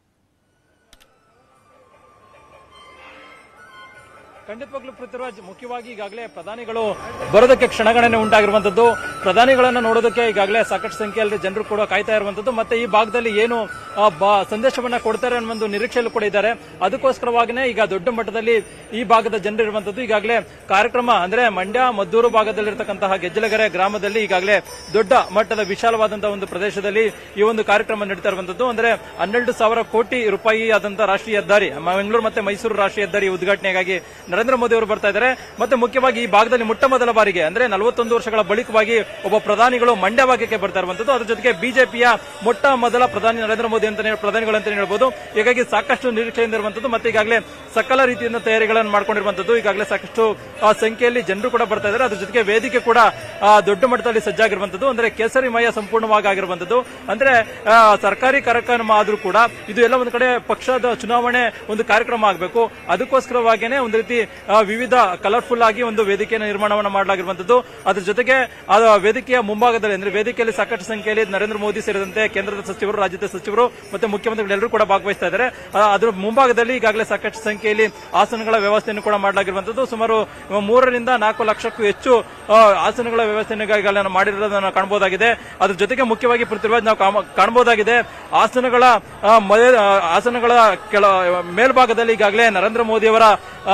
ಖಂಡಿತವಾಗ್ಲೂ ಪೃಥ್ವಿರಾಜ್ ಮುಖ್ಯವಾಗಿ ಈಗಾಗಲೇ ಪ್ರಧಾನಿಗಳು ಬರೋದಕ್ಕೆ ಕ್ಷಣಗಣನೆ ಉಂಟಾಗಿರುವಂತದ್ದು ಪ್ರಧಾನಿಗಳನ್ನ ನೋಡೋದಕ್ಕೆ ಈಗಾಗಲೇ ಸಾಕಷ್ಟು ಸಂಖ್ಯೆಯಲ್ಲಿ ಜನರು ಕೂಡ ಕಾಯ್ತಾ ಇರುವಂತದ್ದು ಮತ್ತೆ ಈ ಭಾಗದಲ್ಲಿ ಏನು ಆ, ಬ- ಸಂದೇಶವನ್ನ ಕೊಡ್ತಾರೆ ಅನ್ನೋ ಒಂದು ನಿರೀಕ್ಷೆಯಲ್ಲೂ ಕೂಡ ಇದ್ದಾರೆ ಅದಕ್ಕೋಸ್ಕರವಾಗಿನೇ ಈಗ ದೊಡ್ಡ ಮಟ್ಟದಲ್ಲಿ ಈ ಭಾಗದ ಜನರು ಇರುವಂತದ್ದು ಈಗಾಗಲೇ ಕಾರ್ಯಕ್ರಮ ಅಂದ್ರೆ ಮಂಡ್ಯ ಮದ್ದೂರು ಭಾಗದಲ್ಲಿರ್ತಕ್ಕಂತಹ ಗೆಜ್ಜಲಗೆರೆ ಗ್ರಾಮದಲ್ಲಿ ಈಗಾಗಲೇ ದೊಡ್ಡ ಮಟ್ಟದ ವಿಶಾಲವಾದಂತಹ ಒಂದು ಪ್ರದೇಶದಲ್ಲಿ ಈ ಒಂದು ಕಾರ್ಯಕ್ರಮ ನಡೀತಾ ಇರುವಂತದ್ದು ಅಂದ್ರೆ ಹನ್ನೆರಡು ಸಾವಿರ ಕೋಟಿ ರೂಪಾಯಿ ಆದಂತಹ ರಾಷ್ಟ್ರೀಯ ಹೆದ್ದಾರಿ ಬೆಂಗಳೂರು ಮತ್ತೆ ಮೈಸೂರು ರಾಷ್ಟ್ರೀಯ ಹೆದ್ದಾರಿ ಉದ್ಘಾಟನೆಗಾಗಿ ನರೇಂದ್ರ ಮೋದಿ ಅವರು ಬರ್ತಾ ಇದ್ದಾರೆ ಮತ್ತೆ ಮುಖ್ಯವಾಗಿ ಈ ಭಾಗದಲ್ಲಿ ಮೊಟ್ಟ ಮೊದಲ ಬಾರಿಗೆ ಅಂದ್ರೆ ನಲವತ್ತೊಂದು ವರ್ಷಗಳ ಬಳಿಕವಾಗಿ ಒಬ್ಬ ಪ್ರಧಾನಿಗಳು ಮಂಡ್ಯ ಭಾಗಕ್ಕೆ ಬರ್ತಾ ಇರುವಂತದ್ದು ಅದ್ರ ಜೊತೆಗೆ ಬಿಜೆಪಿಯ ಮೊಟ್ಟ ಮೊದಲ ಪ್ರಧಾನಿ ನರೇಂದ್ರ ಮೋದಿ ಅಂತ ಪ್ರಧಾನಿಗಳು ಅಂತ ಹೇಳ್ಬೋದು ಹೀಗಾಗಿ ಸಾಕಷ್ಟು ನಿರೀಕ್ಷೆಯಿಂದ ಇರುವಂತದ್ದು ಮತ್ತೆ ಈಗಾಗಲೇ ಸಕಲ ರೀತಿಯಿಂದ ತಯಾರಿಗಳನ್ನು ಮಾಡ್ಕೊಂಡಿರುವಂತದ್ದು ಈಗಾಗಲೇ ಸಾಕಷ್ಟು ಆ, ಸಂಖ್ಯೆಯಲ್ಲಿ ಜನರು ಕೂಡ ಬರ್ತಾ ಇದ್ದಾರೆ ಅದ್ರ ಜೊತೆಗೆ ವೇದಿಕೆ ಕೂಡ ಆ, ದೊಡ್ಡ ಮಟ್ಟದಲ್ಲಿ ಸಜ್ಜಾಗಿರುವಂತದ್ದು ಅಂದ್ರೆ ಕೇಸರಿಮಯ ಸಂಪೂರ್ಣವಾಗಿ ಆಗಿರುವಂತದ್ದು ಅಂದ್ರೆ ಆ, ಸರ್ಕಾರಿ ಕಾರ್ಯಕ್ರಮ ಆದ್ರೂ ಕೂಡ ಇದು ಎಲ್ಲ ಒಂದು ಕಡೆ ಪಕ್ಷದ ಚುನಾವಣೆ ಒಂದು ಕಾರ್ಯಕ್ರಮ ಆಗಬೇಕು ಅದಕ್ಕೋಸ್ಕರವಾಗಿನೇ ಒಂದು ರೀತಿ ಆ, ವಿವಿಧ ಕಲರ್ಫುಲ್ ಆಗಿ ಒಂದು ವೇದಿಕೆಯನ್ನು ನಿರ್ಮಾಣವನ್ನು ಮಾಡಲಾಗಿರುವಂತದ್ದು ಅದ್ರ ಜೊತೆಗೆ ಆ ವೇದಿಕೆಯ ಮುಂಭಾಗದಲ್ಲಿ ಅಂದ್ರೆ ವೇದಿಕೆಯಲ್ಲಿ ಸಾಕಷ್ಟು ಸಂಖ್ಯೆಯಲ್ಲಿ ನರೇಂದ್ರ ಮೋದಿ ಸೇರಿದಂತೆ ಕೇಂದ್ರದ ಸಚಿವರು ರಾಜ್ಯದ ಸಚಿವರು ಮತ್ತೆ ಮುಖ್ಯಮಂತ್ರಿಗಳೆಲ್ಲರೂ ಕೂಡ ಭಾಗವಹಿಸ್ತಾ ಇದ್ದಾರೆ ಆ, ಅದ್ರ ಮುಂಭಾಗದಲ್ಲಿ ಈಗಾಗಲೇ ಸಾಕಷ್ಟು ಸಂಖ್ಯೆಯಲ್ಲಿ ಆಸನಗಳ ವ್ಯವಸ್ಥೆಯನ್ನು ಕೂಡ ಮಾಡಲಾಗಿರುವಂತದ್ದು ಸುಮಾರು ಮೂರರಿಂದ ನಾಲ್ಕು ಲಕ್ಷಕ್ಕೂ ಹೆಚ್ಚು ಆ, ಆಸನಗಳ ವ್ಯವಸ್ಥೆಯನ್ನು ಈಗಾಗಲೇ ಮಾಡಿರೋದನ್ನು ಕಾಣಬಹುದಾಗಿದೆ ಅದ್ರ ಜೊತೆಗೆ ಮುಖ್ಯವಾಗಿ ಪೃಥ್ವಿರಾಜ್ ನಾವು ಕಾಮ- ಕಾಣಬಹುದಾಗಿದೆ ಆಸನಗಳ ಆ, ಮಯ- ಆ, ಆಸನಗಳ ಕೆಳ ಮೇಲ್ಭಾಗದಲ್ಲಿ ಈಗಾಗಲೇ ನರೇಂದ್ರ ಮೋದಿ ಅವರ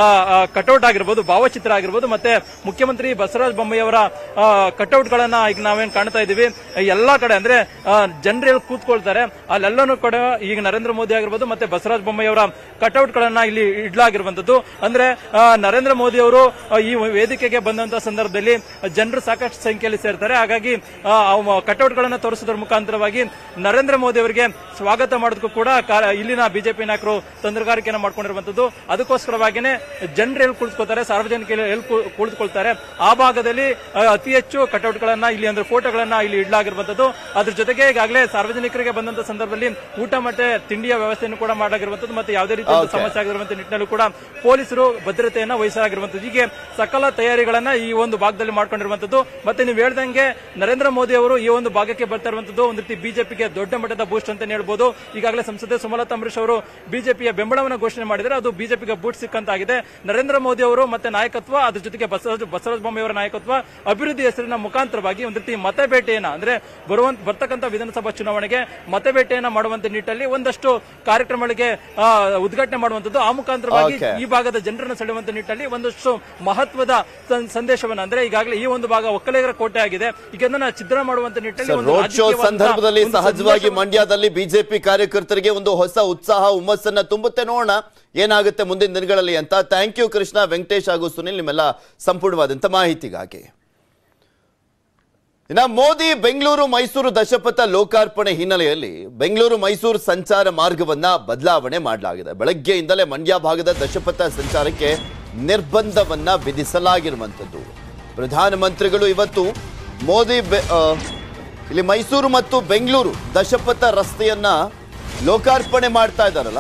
ಕಟೌಟ್ ಆಗಿರ್ಬೋದು ಭಾವಚಿತ್ರ ಆಗಿರ್ಬೋದು ಮತ್ತೆ ಮುಖ್ಯಮಂತ್ರಿ ಬಸವರಾಜ ಬೊಮ್ಮಾಯಿಯವರ ಕಟೌಟ್ ಗಳನ್ನ ಈಗ ನಾವೇನ್ ಕಾಣ್ತಾ ಇದೀವಿ ಎಲ್ಲಾ ಕಡೆ ಅಂದ್ರೆ ಜನರು ಎಲ್ಲಿ ಕೂತ್ಕೊಳ್ತಾರೆ ಅಲ್ಲೆಲ್ಲನೂ ಕಡೆ ಈಗ ನರೇಂದ್ರ ಮೋದಿ ಆಗಿರ್ಬೋದು ಮತ್ತೆ ಬಸವರಾಜ ಬೊಮ್ಮಾಯಿ ಅವರ ಕಟೌಟ್ ಗಳನ್ನ ಇಲ್ಲಿ ಇಡ್ಲಾಗಿರುವಂತದ್ದು ಅಂದ್ರೆ ಆ, ನರೇಂದ್ರ ಮೋದಿ ಅವರು ಆ, ಈ ವೇದಿಕೆಗೆ ಬಂದಂತ ಸಂದರ್ಭದಲ್ಲಿ ಜನರು ಸಾಕಷ್ಟು ಸಂಖ್ಯೆಯಲ್ಲಿ ಸೇರ್ತಾರೆ ಹಾಗಾಗಿ ಕಟೌಟ್ ಗಳನ್ನ ತೋರಿಸೋದ್ರ ಮುಖಾಂತರವಾಗಿ ನರೇಂದ್ರ ಮೋದಿ ಅವರಿಗೆ ಸ್ವಾಗತ ಮಾಡೋದಕ್ಕೂ ಕೂಡ ಕಾ- ಇಲ್ಲಿನ ಬಿಜೆಪಿ ನಾಯಕರು ತಂತ್ರಗಾರಿಕೆಯನ್ನು ಮಾಡ್ಕೊಂಡಿರುವಂತದ್ದು ಅದಕ್ಕೋಸ್ಕರವಾಗಿನೇ ಜನರು ಎಲ್ಲಿ ಕುಳಿತುಕೊಳ್ತಾರೆ ಸಾರ್ವಜನಿಕರು ಎಲ್ಲಿ ಕು- ಕುಳಿತುಕೊಳ್ತಾರೆ ಆ ಭಾಗದಲ್ಲಿ ಆ, ಅತಿ ಹೆಚ್ಚು ಕಟೌಟ್ ಗಳನ್ನ ಇಲ್ಲಿ ಅಂದ್ರೆ ಫೋಟೋಗಳನ್ನ ಇಲ್ಲಿ ಇಡಲಾಗಿರುವಂತದ್ದು ಅದ್ರ ಜೊತೆಗೆ ಈಗಾಗಲೇ ಸಾರ್ವಜನಿಕರಿಗೆ ಬಂದಂತ ಸಂದರ್ಭದಲ್ಲಿ ಊಟ ಮತ್ತೆ ತಿಂಡಿಯ ವ್ಯವಸ್ಥೆಯನ್ನು ಕೂಡ ಮಾಡಲಾಗಿರುವಂತದ್ದು ಮತ್ತೆ ಯಾವುದೇ ರೀತಿಯ Okay. ಸಮಸ್ಯೆ ಆಗಿರುವಂತ ನಿಟ್ಟಿನಲ್ಲೂ ಕೂಡ ಪೊಲೀಸರು ಭದ್ರತೆಯನ್ನ ವಹಿಸಲಾಗಿರುವಂತದ್ದು ಹೀಗೆ ಸಕಲ ತಯಾರಿಗಳನ್ನ ಈ ಒಂದು ಭಾಗದಲ್ಲಿ ಮಾಡ್ಕೊಂಡಿರುವಂತದ್ದು ಮತ್ತೆ ನೀವು ಹೇಳ್ದಂಗೆ ನರೇಂದ್ರ ಮೋದಿ ಅವರು ಈ ಒಂದು ಭಾಗಕ್ಕೆ ಬರ್ತಾ ಇರುವಂತದ್ದು ಒಂದು ರೀತಿ ಬಿಜೆಪಿಗೆ ದೊಡ್ಡ ಮಟ್ಟದ ಬೂಸ್ಟ್ ಅಂತ ಹೇಳ್ಬೋದು ಈಗಾಗಲೇ ಸಂಸದೆ ಸುಮಲತಾ ಅಂಬರೀಶ್ ಅವರು ಬಿಜೆಪಿಯ ಬೆಂಬಲವನ್ನು ಘೋಷಣೆ ಮಾಡಿದರೆ ಅದು ಬಿಜೆಪಿಗೆ ಬೂಟ್ ಸಿಕ್ಕಂತಾಗಿದೆ ನರೇಂದ್ರ ಮೋದಿ ಅವರು ಮತ್ತೆ ನಾಯಕತ್ವ ಅದ್ರ ಜೊತೆಗೆ ಬಸವರಾಜ ಬಸವರಾಜ ಬೊಮ್ಮಾಯಿ ಅವರ ನಾಯಕತ್ವ ಅಭಿವೃದ್ಧಿ ಹೆಸರಿನ ಮುಖಾಂತರವಾಗಿ ಒಂದು ರೀತಿ ಮತಬೇಟೆಯನ್ನ ಅಂದ್ರೆ ಬರುವಂತ ಬರ್ತಕ್ಕಂಥ ವಿಧಾನಸಭಾ ಚುನಾವಣೆಗೆ ಮತಬೇಟೆಯನ್ನ ಮಾಡುವಂತ ನಿಟ್ಟಲ್ಲಿ ಒಂದಷ್ಟು ಕಾರ್ಯಕ್ರಮಗಳಿಗೆ ಆ, ಉದ್ಘಾಟನೆ ಮಾಡುವಂತದ್ದು ಆ ಮುಖಾಂತರವಾಗಿ Okay. ಈ ಭಾಗದ ಜನರನ್ನು ಸೆಳೆಯುವಂತ ನಿಟ್ಟಲ್ಲಿ ಒಂದಷ್ಟು ಮಹತ್ವದ ಸಂ- ಸಂದೇಶವನ್ನ ಅಂದ್ರೆ ಈಗಾಗಲೇ ಈ ಒಂದು ಭಾಗ ಒಕ್ಕಲಿಗರ ಕೋಟೆ ಆಗಿದೆ ಈಗ ಅದನ್ನ ಛಿದ್ರ ಮಾಡುವಂತ ನಿಟ್ಟಲ್ಲಿ ಸರ್ ಒಂದು ರೋಡ್ ಶೋ ರಾಜಕೀಯವಾದಂತಹ ಸಂದರ್ಭದಲ್ಲಿ ಒಂದು ಸಹಜವಾಗಿ ಸಂದೇಶವನ್ನ- ಮಂಡ್ಯದಲ್ಲಿ ಬಿಜೆಪಿ ಕಾರ್ಯಕರ್ತರಿಗೆ ಒಂದು ಹೊಸ ಉತ್ಸಾಹ ಹುಮ್ಮಸ್ಸನ್ನ ತುಂಬುತ್ತೆ ನೋಡೋಣ ಏನಾಗುತ್ತೆ ಮುಂದಿನ ದಿನಗಳಲ್ಲಿ ಅಂತ ಥ್ಯಾಂಕ್ ಯು ಕೃಷ್ಣ ವೆಂಕಟೇಶ್ ಹಾಗೂ ಸುನಿಲ್ ನಿಮ್ಮೆಲ್ಲ ಸಂಪೂರ್ಣವಾದಂತ ಮಾಹಿತಿಗಾಗಿ ಇನ್ನ ಮೋದಿ ಬೆಂಗಳೂರು ಮೈಸೂರು ದಶಪಥ ಲೋಕಾರ್ಪಣೆ ಹಿನ್ನೆಲೆಯಲ್ಲಿ ಬೆಂಗಳೂರು ಮೈಸೂರು ಸಂಚಾರ ಮಾರ್ಗವನ್ನ ಬದಲಾವಣೆ ಮಾಡಲಾಗಿದೆ ಬೆಳಗ್ಗೆಯಿಂದಲೇ ಮಂಡ್ಯ ಭಾಗದ ದಶಪಥ ಸಂಚಾರಕ್ಕೆ ನಿರ್ಬಂಧವನ್ನ ವಿಧಿಸಲಾಗಿರುವಂಥದ್ದು ಪ್ರಧಾನಮಂತ್ರಿಗಳು ಇವತ್ತು ಮೋದಿ ಬೆ- ಆ, ಇಲ್ಲಿ ಮೈಸೂರು ಮತ್ತು ಬೆಂಗಳೂರು ದಶಪಥ ರಸ್ತೆಯನ್ನ ಲೋಕಾರ್ಪಣೆ ಮಾಡ್ತಾ ಇದ್ದಾರಲ್ಲ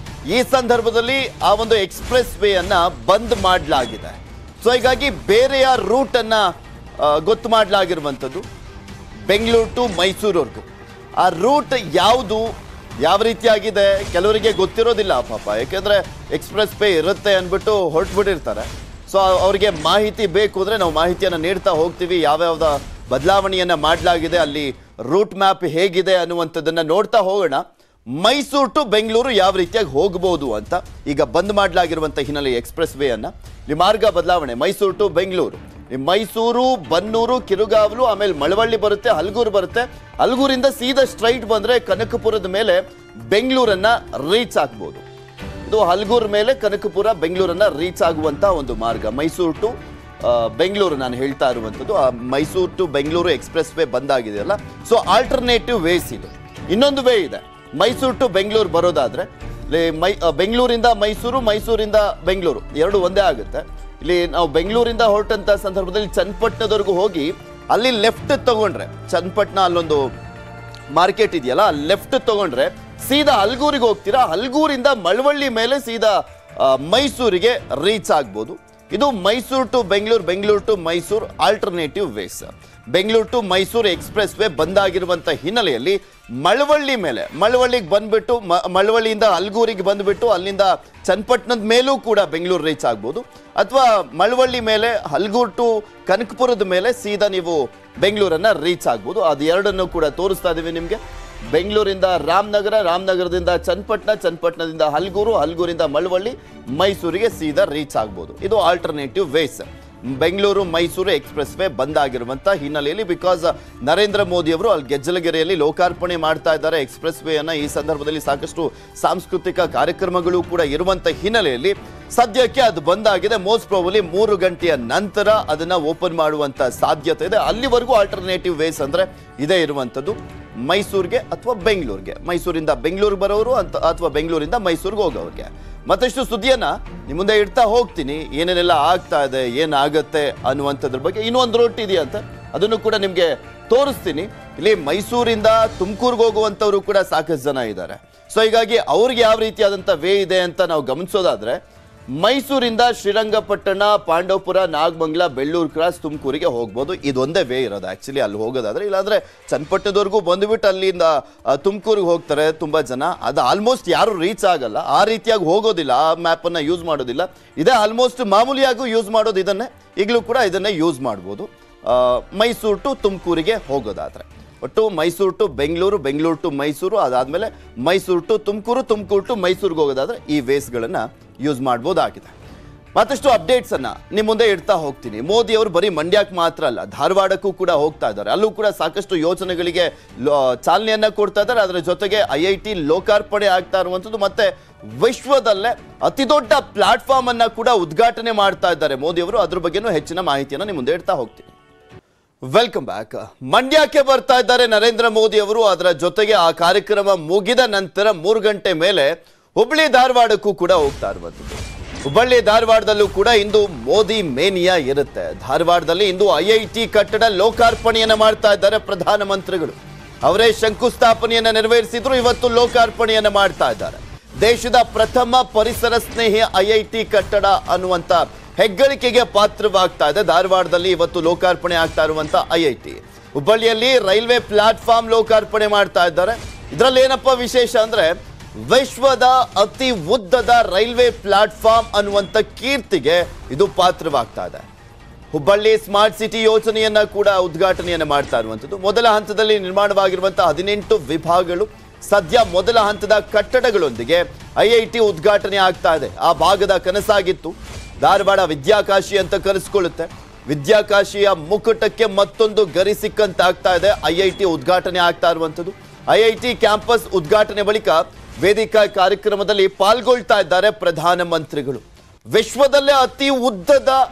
ಈ ಸಂದರ್ಭದಲ್ಲಿ ಆ ಒಂದು ಎಕ್ಸ್ಪ್ರೆಸ್ ವೇ ಅನ್ನ ಬಂದ್ ಮಾಡಲಾಗಿದೆ ಸೊ ಹೀಗಾಗಿ ಬೇರೆಯ ರೂಟ್ ಅನ್ನ ಆ, ಗೊತ್ತು ಮಾಡಲಾಗಿರುವಂಥದ್ದು ಬೆಂಗಳೂರು ಟು ಮೈಸೂರವರೆಗೂ ಆ ರೂಟ್ ಯಾವುದು ಯಾವ ರೀತಿಯಾಗಿದೆ ಕೆಲವರಿಗೆ ಗೊತ್ತಿರೋದಿಲ್ಲ ಪಾಪ ಯಾಕೆಂದ್ರೆ ಎಕ್ಸ್ಪ್ರೆಸ್ ವೇ ಇರುತ್ತೆ ಅಂದ್ಬಿಟ್ಟು ಹೊರಟ್ಬಿಟ್ಟಿರ್ತಾರೆ ಸೊ ಅವ್ರಿಗೆ ಮಾಹಿತಿ ಬೇಕು ಅಂದರೆ ನಾವು ಮಾಹಿತಿಯನ್ನು ನೀಡ್ತಾ ಹೋಗ್ತೀವಿ ಯಾವ್ಯಾವ್ದ ಬದಲಾವಣೆಯನ್ನ ಮಾಡಲಾಗಿದೆ ಅಲ್ಲಿ ರೂಟ್ ಮ್ಯಾಪ್ ಹೇಗಿದೆ ಅನ್ನುವಂಥದ್ದನ್ನ ನೋಡ್ತಾ ಹೋಗೋಣ ಮೈಸೂರು ಟು ಬೆಂಗಳೂರು ಯಾವ ರೀತಿಯಾಗಿ ಹೋಗಬಹುದು ಅಂತ ಈಗ ಬಂದ್ ಮಾಡಲಾಗಿರುವಂಥ ಹಿನ್ನೆಲೆ ಎಕ್ಸ್ಪ್ರೆಸ್ ವೇ ಅನ್ನ ಈ ಮಾರ್ಗ ಬದಲಾವಣೆ ಮೈಸೂರು ಟು ಬೆಂಗಳೂರು ಈ ಮೈಸೂರು ಬನ್ನೂರು ಕಿರುಗಾವಲು ಆಮೇಲೆ ಮಳವಳ್ಳಿ ಬರುತ್ತೆ ಹಲಗೂರು ಬರುತ್ತೆ ಹಲಗೂರಿಂದ ಸೀದಾ ಸ್ಟ್ರೈಟ್ ಬಂದ್ರೆ ಕನಕಪುರದ ಮೇಲೆ ಬೆಂಗಳೂರನ್ನ ರೀಚ್ ಆಗ್ಬೋದು ಇದು ಹಲಗೂರ್ ಮೇಲೆ ಕನಕಪುರ ಬೆಂಗಳೂರನ್ನ ರೀಚ್ ಆಗುವಂತ ಒಂದು ಮಾರ್ಗ ಮೈಸೂರು ಟು ಆ, ಬೆಂಗಳೂರು ನಾನು ಹೇಳ್ತಾ ಇರುವಂಥದ್ದು ಆ Mysuru to Bengaluru expressway ಬಂದಾಗಿದೆಯಲ್ಲ ಸೊ ಆಲ್ಟರ್ನೇಟಿವ್ ವೇಸ್ ಇದು ಇನ್ನೊಂದು ವೇ ಇದೆ ಮೈಸೂರು ಟು ಬೆಂಗಳೂರು ಬರೋದಾದ್ರೆ ಇಲ್ಲಿ ಮೈ ಆ, ಬೆಂಗಳೂರಿಂದ ಮೈಸೂರು ಮೈಸೂರಿಂದ ಬೆಂಗಳೂರು ಎರಡು ಒಂದೇ ಆಗುತ್ತೆ ಇಲ್ಲಿ ನಾವು ಬೆಂಗಳೂರಿಂದ ಹೊರಟಂತ ಸಂದರ್ಭದಲ್ಲಿ ಚನ್ನಪಟ್ಟಣದವರೆಗೂ ಹೋಗಿ ಅಲ್ಲಿ ಲೆಫ್ಟ್ ತಗೊಂಡ್ರೆ ಚನ್ನಪಟ್ಟಣ ಅಲ್ಲೊಂದು ಮಾರ್ಕೆಟ್ ಇದೆಯಲ್ಲ ಲೆಫ್ಟ್ ತಗೊಂಡ್ರೆ ಸೀದಾ ಹಲ್ಗೂರಿಗೆ ಹೋಗ್ತೀರಾ ಹಲ್ಗೂರಿಂದ ಮಳವಳ್ಳಿ ಮೇಲೆ ಸೀದಾ ಆ, ಮೈಸೂರಿಗೆ ರೀಚ್ ಆಗ್ಬೋದು ಇದು Mysuru to Bengaluru Bengaluru to Mysuru alternative ways Bengaluru to Mysuru expressway ಬಂದಾಗಿರುವಂಥ ಹಿನ್ನೆಲೆಯಲ್ಲಿ ಮಳವಳ್ಳಿ ಮೇಲೆ ಮಳವಳ್ಳಿಗೆ ಬಂದ್ಬಿಟ್ಟು ಮ- ಮಳವಳ್ಳಿಯಿಂದ ಹಲ್ಗೂರಿಗೆ ಬಂದ್ಬಿಟ್ಟು ಅಲ್ಲಿಂದ ಚನ್ನಪಟ್ಟಣದ ಮೇಲೂ ಕೂಡ ಬೆಂಗಳೂರು ರೀಚ್ ಆಗ್ಬೋದು ಅಥವಾ ಮಳವಳ್ಳಿ ಮೇಲೆ ಹಲ್ಗೂರು ಟು ಕನಕಪುರದ ಮೇಲೆ ಸೀದಾ ನೀವು ಬೆಂಗಳೂರನ್ನ ರೀಚ್ ಆಗ್ಬೋದು ಅದು ಎರಡನ್ನು ಕೂಡ ತೋರಿಸ್ತಾ ಇದೀವಿ ನಿಮಗೆ ಬೆಂಗಳೂರಿಂದ ರಾಮನಗರ ರಾಮನಗರದಿಂದ ಚನ್ನಪಟ್ಟಣ ಚನ್ನಪಟ್ಟಣದಿಂದ ಹಲ್ಗೂರು ಹಲ್ಗೂರಿಂದ ಮಳವಳ್ಳಿ ಮೈಸೂರಿಗೆ ಸೀದಾ ರೀಚ್ ಆಗ್ಬೋದು ಇದು alternative ways Bengaluru Mysuru expressway ಬಂದಾಗಿರುವಂಥ ಹಿನ್ನೆಲೆಯಲ್ಲಿ ಬಿಕಾಸ್ ನರೇಂದ್ರ ಮೋದಿ ಅವರು ಅಲ್ಲಿ ಗೆಜ್ಜಲಗೆರೆಯಲ್ಲಿ ಲೋಕಾರ್ಪಣೆ ಮಾಡ್ತಾ ಇದ್ದಾರೆ ಎಕ್ಸ್ಪ್ರೆಸ್ ವೇ ಅನ್ನ ಈ ಸಂದರ್ಭದಲ್ಲಿ ಸಾಕಷ್ಟು ಸಾಂಸ್ಕೃತಿಕ ಕಾರ್ಯಕ್ರಮಗಳು ಕೂಡ ಇರುವಂತ ಹಿನ್ನೆಲೆಯಲ್ಲಿ ಸದ್ಯಕ್ಕೆ ಅದು ಬಂದಾಗಿದೆ ಮೋಸ್ಟ್ ಪ್ರಾಬಲಿ ಮೂರು ಗಂಟೆಯ ನಂತರ ಅದನ್ನ ಓಪನ್ ಮಾಡುವಂತ ಸಾಧ್ಯತೆ ಇದೆ ಅಲ್ಲಿವರೆಗೂ ಆಲ್ಟರ್ನೇಟಿವ್ ವೇಸ್ ಅಂದ್ರೆ ಇದೇ ಇರುವಂತದ್ದು ಮೈಸೂರಿಗೆ ಅಥವಾ ಬೆಂಗಳೂರಿಗೆ ಮೈಸೂರಿಂದ ಬೆಂಗಳೂರಿಗೆ ಬರೋರು ಅಂತ ಅಥವಾ ಬೆಂಗಳೂರಿಂದ ಮೈಸೂರಿಗೆ ಹೋಗೋರಿಗೆ ಮತ್ತಷ್ಟು ಸುದ್ದಿಯನ್ನ ನಿಮ್ಮ ಮುಂದೆ ಇಡ್ತಾ ಹೋಗ್ತೀನಿ ಏನೇನೆಲ್ಲ ಆಗ್ತಾ ಇದೆ ಏನಾಗತ್ತೆ ಅನ್ನುವಂಥದ್ರ ಬಗ್ಗೆ ಇನ್ನೊಂದು ರೂಟ್ ಇದೆಯಂತೆ ಅದನ್ನು ಕೂಡ ನಿಮಗೆ ತೋರಿಸ್ತೀನಿ ಇಲ್ಲಿ ಮೈಸೂರಿಂದ ತುಮಕೂರ್ಗೆ ಹೋಗುವಂಥವ್ರು ಕೂಡ ಸಾಕಷ್ಟು ಜನ ಇದ್ದಾರೆ ಸೊ ಹೀಗಾಗಿ ಅವ್ರಿಗೆ ಯಾವ ರೀತಿಯಾದಂಥ ವೇ ಇದೆ ಅಂತ ನಾವು ಗಮನಿಸೋದಾದ್ರೆ ಮೈಸೂರಿಂದ ಶ್ರೀರಂಗಪಟ್ಟಣ ಪಾಂಡವಪುರ ನಾಗಮಂಗಲ ಬೆಳ್ಳೂರು ಕ್ರಾಸ್ ತುಮಕೂರಿಗೆ ಹೋಗ್ಬೋದು ಇದೊಂದೇ ವೇ ಇರೋದು ಆ್ಯಕ್ಚುಲಿ ಅಲ್ಲಿ ಹೋಗೋದಾದ್ರೆ ಇಲ್ಲಾಂದ್ರೆ ಚನ್ನಪಟ್ಟಣದವರೆಗೂ ಬಂದುಬಿಟ್ಟು ಅಲ್ಲಿಂದ ತುಮಕೂರಿಗೆ ಹೋಗ್ತಾರೆ ತುಂಬ ಜನ ಅದು ಆಲ್ಮೋಸ್ಟ್ ಯಾರು ರೀಚ್ ಆಗಲ್ಲ ಆ ರೀತಿಯಾಗಿ ಹೋಗೋದಿಲ್ಲ ಆ ಮ್ಯಾಪನ್ನು ಯೂಸ್ ಮಾಡೋದಿಲ್ಲ ಇದೇ ಆಲ್ಮೋಸ್ಟ್ ಮಾಮೂಲಿಯಾಗೂ ಯೂಸ್ ಮಾಡೋದು ಇದನ್ನೇ ಈಗಲೂ ಕೂಡ ಇದನ್ನೇ ಯೂಸ್ ಮಾಡ್ಬೋದು ಆ, ಮೈಸೂರು ಟು ತುಮಕೂರಿಗೆ ಹೋಗೋದಾದ್ರೆ ಒಟ್ಟು ಮೈಸೂರು ಟು ಬೆಂಗಳೂರು ಬೆಂಗಳೂರು ಟು ಮೈಸೂರು ಅದಾದಮೇಲೆ ಮೈಸೂರು ಟು ತುಮಕೂರು ತುಮಕೂರು ಟು ಮೈಸೂರಿಗೆ ಹೋಗೋದಾದ್ರೆ ಈ ವೇಸ್ಗಳನ್ನು ಯೂಸ್ ಮಾಡ್ಬೋದಾಗಿದೆ ಮತ್ತಷ್ಟು ಅಪ್ಡೇಟ್ಸ್ ಅನ್ನ ನಿಮ್ಮ ಮುಂದೆ ಇಡ್ತಾ ಹೋಗ್ತೀನಿ ಮೋದಿ ಅವರು ಬರೀ ಮಂಡ್ಯಕ್ಕೆ ಮಾತ್ರ ಅಲ್ಲ ಧಾರವಾಡಕ್ಕೂ ಕೂಡ ಹೋಗ್ತಾ ಇದ್ದಾರೆ ಅಲ್ಲೂ ಕೂಡ ಸಾಕಷ್ಟು ಯೋಜನೆಗಳಿಗೆ ಲೋ- ಚಾಲನೆಯನ್ನ ಕೊಡ್ತಾ ಇದ್ದಾರೆ ಅದರ ಜೊತೆಗೆ ಐ ಐ ಟಿ ಲೋಕಾರ್ಪಣೆ ಆಗ್ತಾ ಇರುವಂಥದ್ದು ಮತ್ತೆ ವಿಶ್ವದಲ್ಲೇ ಅತಿ ದೊಡ್ಡ ಪ್ಲಾಟ್ಫಾರ್ಮ್ ಅನ್ನ ಕೂಡ ಉದ್ಘಾಟನೆ ಮಾಡ್ತಾ ಇದ್ದಾರೆ ಮೋದಿ ಅವರು ಅದ್ರ ಬಗ್ಗೆನೂ ಹೆಚ್ಚಿನ ಮಾಹಿತಿಯನ್ನು ನಿಮ್ಮ ಮುಂದೆ ಇಡ್ತಾ ಹೋಗ್ತೀನಿ ವೆಲ್ಕಮ್ ಬ್ಯಾಕ್ ಮಂಡ್ಯಕ್ಕೆ ಬರ್ತಾ ಇದ್ದಾರೆ ನರೇಂದ್ರ ಮೋದಿ ಅವರು ಅದರ ಜೊತೆಗೆ ಆ ಕಾರ್ಯಕ್ರಮ ಮುಗಿದ ನಂತರ ಮೂರು ಗಂಟೆ ಮೇಲೆ ಹುಬ್ಬಳ್ಳಿ ಧಾರವಾಡಕ್ಕೂ ಕೂಡ ಹೋಗ್ತಾ ಇರುವಂಥದ್ದು ಹುಬ್ಬಳ್ಳಿ ಧಾರವಾಡದಲ್ಲೂ ಕೂಡ ಇಂದು ಮೋದಿ ಮೇನಿಯಾ ಇರುತ್ತೆ ಧಾರವಾಡದಲ್ಲಿ ಇಂದು ಐ ಐ ಟಿ ಕಟ್ಟಡ ಲೋಕಾರ್ಪಣೆಯನ್ನ ಮಾಡ್ತಾ ಇದ್ದಾರೆ ಪ್ರಧಾನಮಂತ್ರಿಗಳು ಅವರೇ ಶಂಕುಸ್ಥಾಪನೆಯನ್ನ ನೆರವೇರಿಸಿದ್ರು ಇವತ್ತು ಲೋಕಾರ್ಪಣೆಯನ್ನ ಮಾಡ್ತಾ ಇದ್ದಾರೆ ದೇಶದ ಪ್ರಥಮ ಪರಿಸರ ಸ್ನೇಹಿ ಐ ಐ ಟಿ ಕಟ್ಟಡ ಅನ್ನುವಂತ ಹೆಗ್ಗಳಿಕೆಗೆ ಪಾತ್ರವಾಗ್ತಾ ಇದೆ ಧಾರವಾಡದಲ್ಲಿ ಇವತ್ತು ಲೋಕಾರ್ಪಣೆ ಆಗ್ತಾ ಇರುವಂತ ಐ ಐ ಟಿ ಹುಬ್ಬಳ್ಳಿಯಲ್ಲಿ ರೈಲ್ವೆ ಪ್ಲಾಟ್ಫಾರ್ಮ್ ಲೋಕಾರ್ಪಣೆ ಮಾಡ್ತಾ ಇದ್ದಾರೆ ಇದರಲ್ಲಿ ಏನಪ್ಪ ವಿಶೇಷ ಅಂದ್ರೆ ವಿಶ್ವದ ಅತಿ ಉದ್ದದ ರೈಲ್ವೆ ಪ್ಲಾಟ್ಫಾರ್ಮ್ ಅನ್ನುವಂತ ಕೀರ್ತಿಗೆ ಇದು ಪಾತ್ರವಾಗ್ತಾ ಇದೆ ಹುಬ್ಬಳ್ಳಿ ಸ್ಮಾರ್ಟ್ ಸಿಟಿ ಯೋಜನೆಯನ್ನ ಕೂಡ ಉದ್ಘಾಟನೆಯನ್ನ ಮಾಡ್ತಾ ಇರುವಂಥದ್ದು ಮೊದಲ ಹಂತದಲ್ಲಿ ನಿರ್ಮಾಣವಾಗಿರುವಂತಹ ಹದಿನೆಂಟು ವಿಭಾಗಗಳು ಸದ್ಯ ಮೊದಲ ಹಂತದ ಕಟ್ಟಡಗಳೊಂದಿಗೆ ಐ ಐ ಟಿ ಉದ್ಘಾಟನೆ ಆಗ್ತಾ ಇದೆ ಆ ಭಾಗದ ಕನಸಾಗಿತ್ತು ಧಾರವಾಡ ವಿದ್ಯಾಕಾಶಿ ಅಂತ ಕರೆಸ್ಕೊಳ್ಳುತ್ತೆ ವಿದ್ಯಾಕಾಶಿಯ ಮುಕುಟಕ್ಕೆ ಮತ್ತೊಂದು ಗರಿ ಸಿಕ್ಕಂತಾಗ್ತಾ ಇದೆ ಐ ಐ ಟಿ ಉದ್ಘಾಟನೆ ಆಗ್ತಾ ಇರುವಂಥದ್ದು ಐ ಐ ಟಿ ಕ್ಯಾಂಪಸ್ ಉದ್ಘಾಟನೆ ಬಳಿಕ ವೇದಿಕಾ ಕಾರ್ಯಕ್ರಮದಲ್ಲಿ ಪಾಲ್ಗೊಳ್ತಾ ಇದ್ದಾರೆ ಪ್ರಧಾನಮಂತ್ರಿಗಳು ವಿಶ್ವದಲ್ಲೇ ಅತಿ ಉದ್ದದ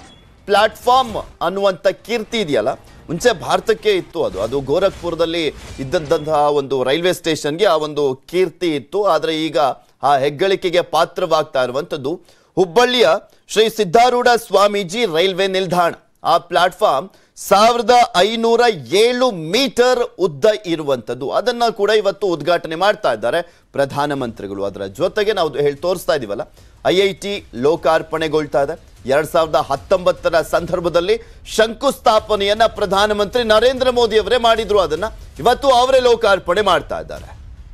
ಪ್ಲಾಟ್ಫಾರ್ಮ್ ಅನ್ನುವಂಥ ಕೀರ್ತಿ ಇದೆಯಲ್ಲ ಮುಂಚೆ ಭಾರತಕ್ಕೆ ಇತ್ತು ಅದು ಅದು ಗೋರಖ್ಪುರದಲ್ಲಿ ಇದ್ದಂತಹ ಒಂದು ರೈಲ್ವೆ ಸ್ಟೇಷನ್ಗೆ ಆ ಒಂದು ಕೀರ್ತಿ ಇತ್ತು ಆದರೆ ಈಗ ಆ ಹೆಗ್ಗಳಿಕೆಗೆ ಪಾತ್ರವಾಗ್ತಾ ಇರುವಂಥದ್ದು ಹುಬ್ಬಳ್ಳಿಯ ಶ್ರೀ ಸಿದ್ಧಾರೂಢ ಸ್ವಾಮೀಜಿ ರೈಲ್ವೆ ನಿಲ್ದಾಣ ಆ ಪ್ಲಾಟ್ಫಾರ್ಮ್ ಸಾವಿರದ ಐನೂರ ಏಳು ಮೀಟರ್ ಉದ್ದ ಇರುವಂಥದ್ದು ಅದನ್ನ ಕೂಡ ಇವತ್ತು ಉದ್ಘಾಟನೆ ಮಾಡ್ತಾ ಇದ್ದಾರೆ ಪ್ರಧಾನಮಂತ್ರಿಗಳು ಅದರ ಜೊತೆಗೆ ನಾವು ಹೇಳಿ ತೋರಿಸ್ತಾ ಇದೀವಲ್ಲ ಐ ಐ ಟಿ ಲೋಕಾರ್ಪಣೆಗೊಳ್ತಾ ಇದೆ ಎರಡ್ ಸಾವಿರದ ಹತ್ತೊಂಬತ್ತರ ಸಂದರ್ಭದಲ್ಲಿ ಶಂಕುಸ್ಥಾಪನೆಯನ್ನ ಪ್ರಧಾನಮಂತ್ರಿ ನರೇಂದ್ರ ಮೋದಿ ಅವರೇ ಮಾಡಿದ್ರು ಅದನ್ನ ಇವತ್ತು ಅವರೇ ಲೋಕಾರ್ಪಣೆ ಮಾಡ್ತಾ ಇದ್ದಾರೆ